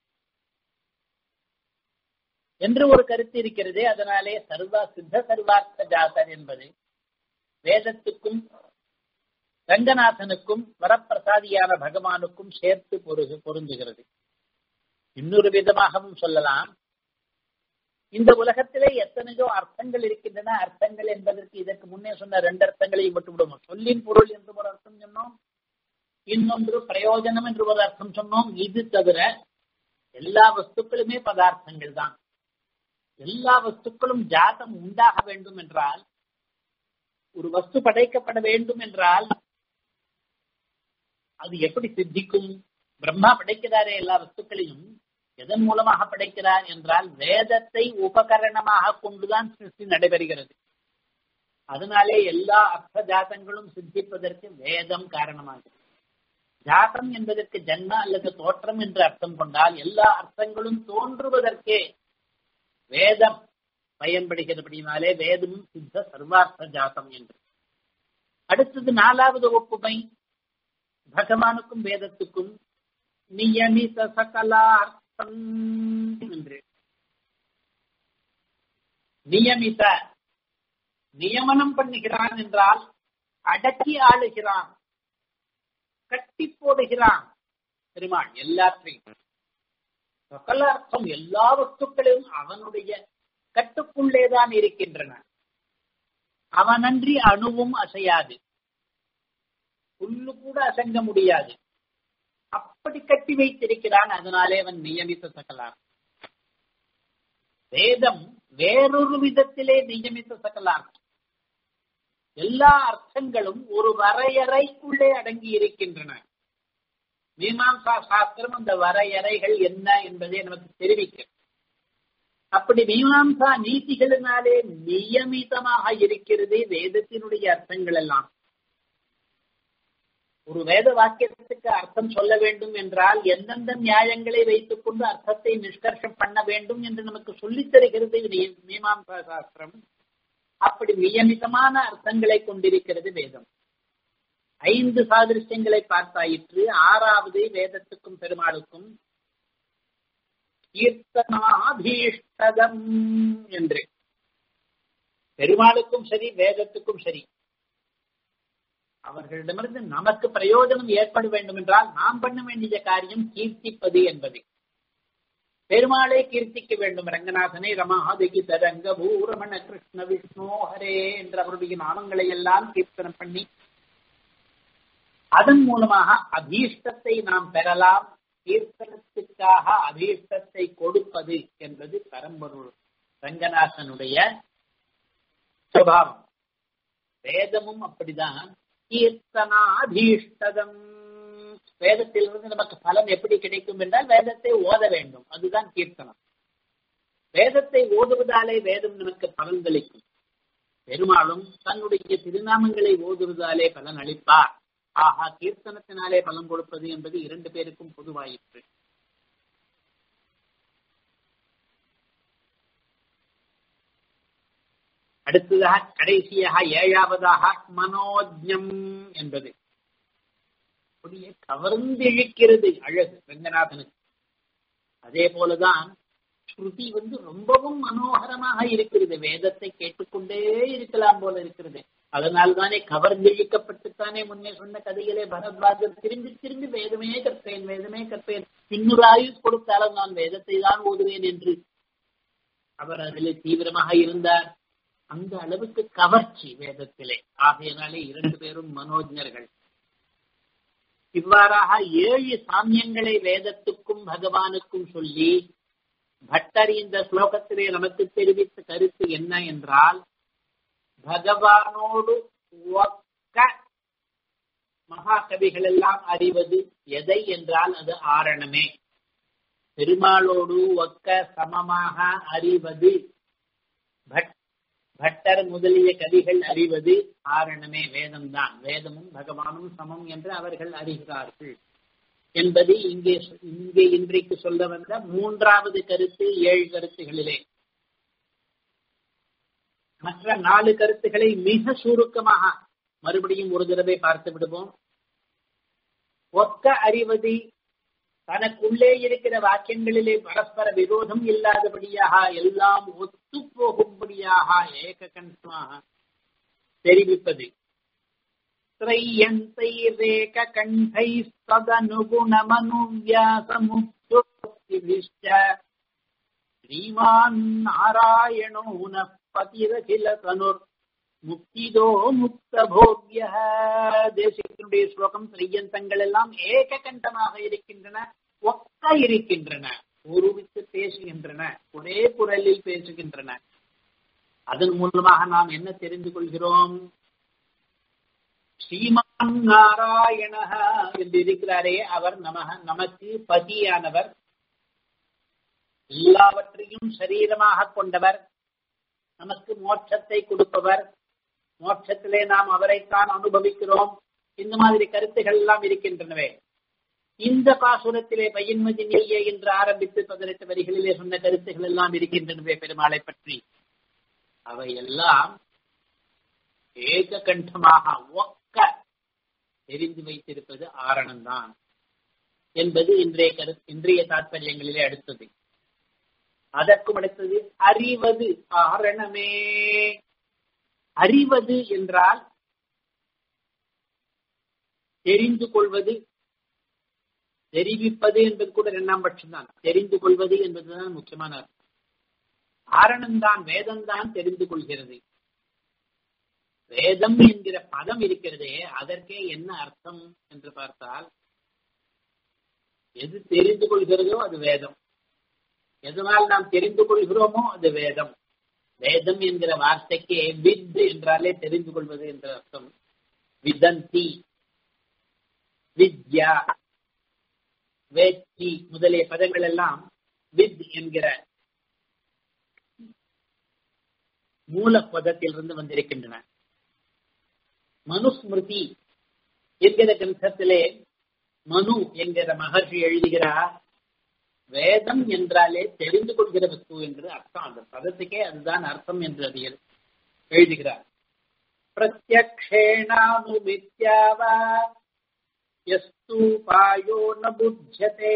என்று ஒரு கருத்து இருக்கிறது அதனாலே சர்வா சித்த சர்வார்த்த ஜாதர் என்பது வேதத்துக்கும் ரங்கநாதனுக்கும் வரப்பிரசாதியான பகவானுக்கும் சேர்த்து பொருகு பொருந்துகிறது இன்னொரு விதமாகவும் சொல்லலாம் இந்த உலகத்திலே எத்தனையோ அர்த்தங்கள் இருக்கின்றன அர்த்தங்கள் என்பதற்கு இதற்கு முன்னே சொன்ன ரெண்டு அர்த்தங்களையும் விட்டுவிடுவோம் சொல்லின் பொருள் என்று ஒரு அர்த்தம் சொன்னோம் இன்னொன்று பிரயோஜனம் என்று ஒரு அர்த்தம் சொன்னோம் இது தவிர எல்லா வஸ்துக்களுமே பதார்த்தங்கள் தான் எல்லா வஸ்துக்களும் ஜாதம் உண்டாக வேண்டும் என்றால் ஒரு வஸ்து படைக்கப்பட வேண்டும் என்றால் அது எப்படி சித்திக்கும் பிரம்மா படைக்கிறாரே எல்லா வஸ்துக்களையும் எதன் மூலமாக படைக்கிறார் என்றால் வேதத்தை உபகரணமாக கொண்டுதான் சிருஷ்டி நடைபெறுகிறது அதனாலே எல்லா அர்த்த ஜாதங்களும் சித்திப்பதற்கு வேதம் காரணமாகிறது ஜாதம் என்பதற்கு ஜன்ம அல்லது தோற்றம் என்று அர்த்தம் கொண்டால் எல்லா அர்த்தங்களும் தோன்றுவதற்கே வேதம் பயன்படுகிறபடினாலே வேதமும் சித்த சர்வார்த்த ஜாதம் என்று அடுத்தது நாலாவது ஒப்புமை பகவானுக்கும் வேதத்துக்கும் நியமித சகலார்த்தம் என்று நியமித நியமனம் பண்ணுகிறான் என்றால் அடக்கி ஆளுகிறான் கட்டி போடுகிறான் பெருமாள் எல்லாற்றையும் சகல அர்த்தம் எல்லா வஸ்துக்களும் அவனுடைய கட்டுக்குள்ளேதான் இருக்கின்றன அவனன்றி அணுவும் அசையாது புல்லு கூட அசங்க முடியாது அப்படி கட்டி வைத்திருக்கிறான் அதனாலே அவன் நியமித்த சகலார் வேதம் வேறொரு விதத்திலே நியமித்த சகலார் எல்லா அர்த்தங்களும் ஒரு வரையறைக்குள்ளே அடங்கி இருக்கின்றன மீமாம்சா சாஸ்திரம் அந்த வரையறைகள் என்ன என்பதை நமக்கு தெரிவிக்க அப்படி மீமாம்சா நீதிகளினாலே நியமிதமாக இருக்கிறது வேதத்தினுடைய அர்த்தங்கள் எல்லாம் ஒரு வேத வாக்கியத்துக்கு அர்த்தம் சொல்ல வேண்டும் என்றால் எந்தெந்த நியாயங்களை வைத்துக் கொண்டு அர்த்தத்தை நிஷ்கர்ஷம் பண்ண வேண்டும் என்று நமக்கு சொல்லித் தருகிறது மீமாம்சா சாஸ்திரம் அப்படி நியமிதமான அர்த்தங்களை கொண்டிருக்கிறது வேதம் ஐந்து சாதிருஷ்யங்களை பார்த்தாயிற்று ஆறாவது வேதத்துக்கும் பெருமாளுக்கும் கீர்த்தனாபீஷ்டதம் என்று பெருமாளுக்கும் சரி வேதத்துக்கும் சரி அவர்களிடமிருந்து நமக்கு பிரயோஜனம் ஏற்பட வேண்டும் என்றால் நாம் பண்ண வேண்டிய காரியம் கீர்த்திப்பது என்பது பெருமாளை கீர்த்திக்க வேண்டும் ரங்கநாதனை ரமாதிகி தரங்க பூரமண கிருஷ்ண விஷ்ணு ஹரே என்ற அவருடைய நாமங்களை எல்லாம் கீர்த்தனம் பண்ணி அதன் மூலமாக அபீஷ்டத்தை நாம் பெறலாம் கீர்த்தனத்துக்காக அபீஷ்டத்தை கொடுப்பது என்பது பரம்பொருள் ரங்கநாதனுடைய சுபாவம் வேதமும் அப்படிதான் கீர்த்தனாதீஷ்டதம் வேதத்திலிருந்து நமக்கு பலன் எப்படி கிடைக்கும் என்றால் வேதத்தை ஓத வேண்டும் அதுதான் கீர்த்தனம் வேதத்தை ஓதுவதாலே வேதம் நமக்கு பலன்களிக்கும் பெருமாளும் தன்னுடைய திருநாமங்களை ஓதுவதாலே பலன் அளிப்பார் ஆஹா கீர்த்தனத்தினாலே பலன் கொடுப்பது என்பது இரண்டு பேருக்கும் பொதுவாயிற்று அடுத்ததாக கடைசியாக ஏழாவதாக மனோஜம் என்பது அப்படியே கவர்ந்திழுக்கிறது அழகு ரங்கநாதனுக்கு அதே போலதான் ஸ்ருதி வந்து ரொம்பவும் மனோகரமாக இருக்கிறது வேதத்தை கேட்டுக்கொண்டே இருக்கலாம் போல இருக்கிறது அதனால் தானே கவர்ந்திழுக்கப்பட்டுத்தானே முன்னே சொன்ன கதையிலே பரத்வாஜர் திரும்பி திரும்பி வேதமே கற்பேன் வேதமே கற்பேன் இன்னொரு ஆயுஷ் கொடுத்தாலும் நான் வேதத்தை தான் ஓதுவேன் என்று அவர் அதில் தீவிரமாக இருந்தார் அந்த அளவுக்கு கவர்ச்சி வேதத்திலே ஆகையினாலே இரண்டு பேரும் மனோஜர்கள் இவ்வாறாக ஏழு சாமியங்களை வேதத்துக்கும் பகவானுக்கும் சொல்லி பட்டர் இந்த ஸ்லோகத்திலே நமக்கு தெரிவித்த கருத்து என்ன என்றால் பகவானோடு ஒக்க மகாகவிகள் எல்லாம் அறிவது எதை என்றால் அது ஆரணமே பெருமாளோடு ஒக்க சமமாக அறிவது பட்டர் முதலிய கவிகள் அறிவது ஆரணமே வேதம்தான் வேதமும் பகவானும் சமம் என்று அவர்கள் அறிகிறார்கள் என்பது இங்கே இங்கே இன்றைக்கு சொல்ல வந்த மூன்றாவது கருத்து ஏழு கருத்துகளிலே மற்ற நாலு கருத்துக்களை மிக சுருக்கமாக மறுபடியும் ஒரு தடவை பார்த்து விடுவோம் ஒக்க அறிவது தனக்குள்ளே இருக்கிற வாக்கியங்களிலே பரஸ்பர விரோதம் இல்லாதபடியாக எல்லாம் ஒத்து போகும்படியாக ஏக கண்டமாக தெரிவிப்பது त्रय्यन्तैरेक कण्ठैस्तदनुगुणमनुव्यासमुक्तिभिश्च श्रीमान् नारायणो नः पतिरखिल तनुर् முக்திதோ முக்த போக்ய தேசிகனுடைய ஸ்லோகம் திரையந்தங்கள் எல்லாம் ஏக கண்டமாக இருக்கின்றன ஒக்க இருக்கின்றன ஒருவித்து பேசுகின்றன ஒரே குரலில் பேசுகின்றன அதன் மூலமாக நாம் என்ன தெரிந்து கொள்கிறோம் ஸ்ரீமான் நாராயண என்று இருக்கிறாரே அவர் நமக நமக்கு பதியானவர் எல்லாவற்றையும் சரீரமாக கொண்டவர் நமக்கு மோட்சத்தை கொடுப்பவர் மோட்சத்திலே நாம் அவரைத்தான் அனுபவிக்கிறோம் இந்த மாதிரி கருத்துகள் எல்லாம் இருக்கின்றனவே இந்த பாசுரத்திலே பையன்மதி நீயே என்று ஆரம்பித்து பதினெட்டு வரிகளிலே சொன்ன கருத்துகள் எல்லாம் இருக்கின்றனவே பெருமாளை பற்றி அவை எல்லாம் ஏக கண்டமாக ஒக்க தெரிந்து வைத்திருப்பது ஆரணம்தான் என்பது இன்றைய கரு இன்றைய தாற்பயங்களிலே அடுத்தது அதற்கும் அடுத்தது அறிவது ஆரணமே அறிவது என்றால் தெரிந்து கொள்வது தெரிவிப்பது என்பது கூட இரண்டாம் பட்சம் தான் தெரிந்து கொள்வது என்பதுதான் முக்கியமான அர்த்தம் ஆரணம்தான் வேதம்தான் தெரிந்து கொள்கிறது வேதம் என்கிற பதம் இருக்கிறதே அதற்கே என்ன அர்த்தம் என்று பார்த்தால் எது தெரிந்து கொள்கிறதோ அது வேதம் எதனால் நாம் தெரிந்து கொள்கிறோமோ அது வேதம் வேதம் என்கிற வார்த்தைக்கு வித் என்றாலே தெரிந்து கொள்வது என்ற அர்த்தம் விதந்தி வித்யா வேத்தி முதலிய பதங்கள் எல்லாம் வித் என்கிற மூல பதத்திலிருந்து வந்திருக்கின்றன மனுஸ்மிருதி என்கிற கிரந்தத்திலே மனு என்கிற மகர்ஷி எழுதுகிறார் வேதம் என்றாலே தெரிந்து கொள்கிற வஸ்து என்று அர்த்தம் அந்த பதத்துக்கே அதுதான் அர்த்தம் என்று அது எழுதுகிறார் பிரத்யக்ஷேணானுமித்யாவா யஸ்து பாயோ ந புத்தியதே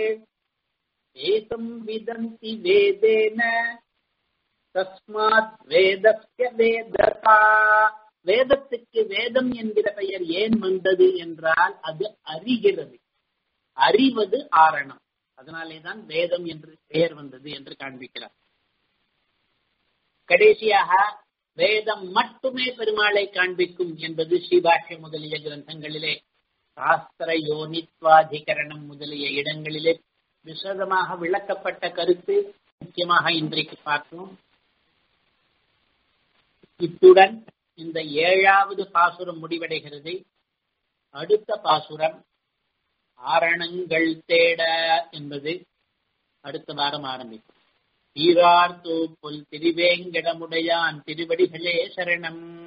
ஏதம் விதந்தி வேதேன தஸ்மாத் வேதஸ்ய வேததா வேதத்துக்கு வேதம் என்கிற பெயர் ஏன் வந்தது என்றால் அது அறிகிறது அறிவது ஆரணம் அதனாலேதான் வேதம் என்று பெயர் வந்தது என்று காண்பிக்கிறார் கடைசியாக வேதம் மட்டுமே பெருமாளை காண்பிக்கும் என்பது ஸ்ரீபாஷ்ய முதலிய கிரந்தங்களிலே சாஸ்திர யோனித்வாதிகரணம் முதலிய இடங்களிலே விசதமாக விளக்கப்பட்ட கருத்து முக்கியமாக இன்றைக்கு பார்த்தோம் இத்துடன் இந்த ஏழாவது பாசுரம் முடிவடைகிறது அடுத்த பாசுரம் ஆரணங்கள் தேட என்பது அடுத்த வாரம் ஆரம்பிக்கும் ஈரார் தூப்புல் திருவேங்கடமுடையான் திருவடிகளே சரணம்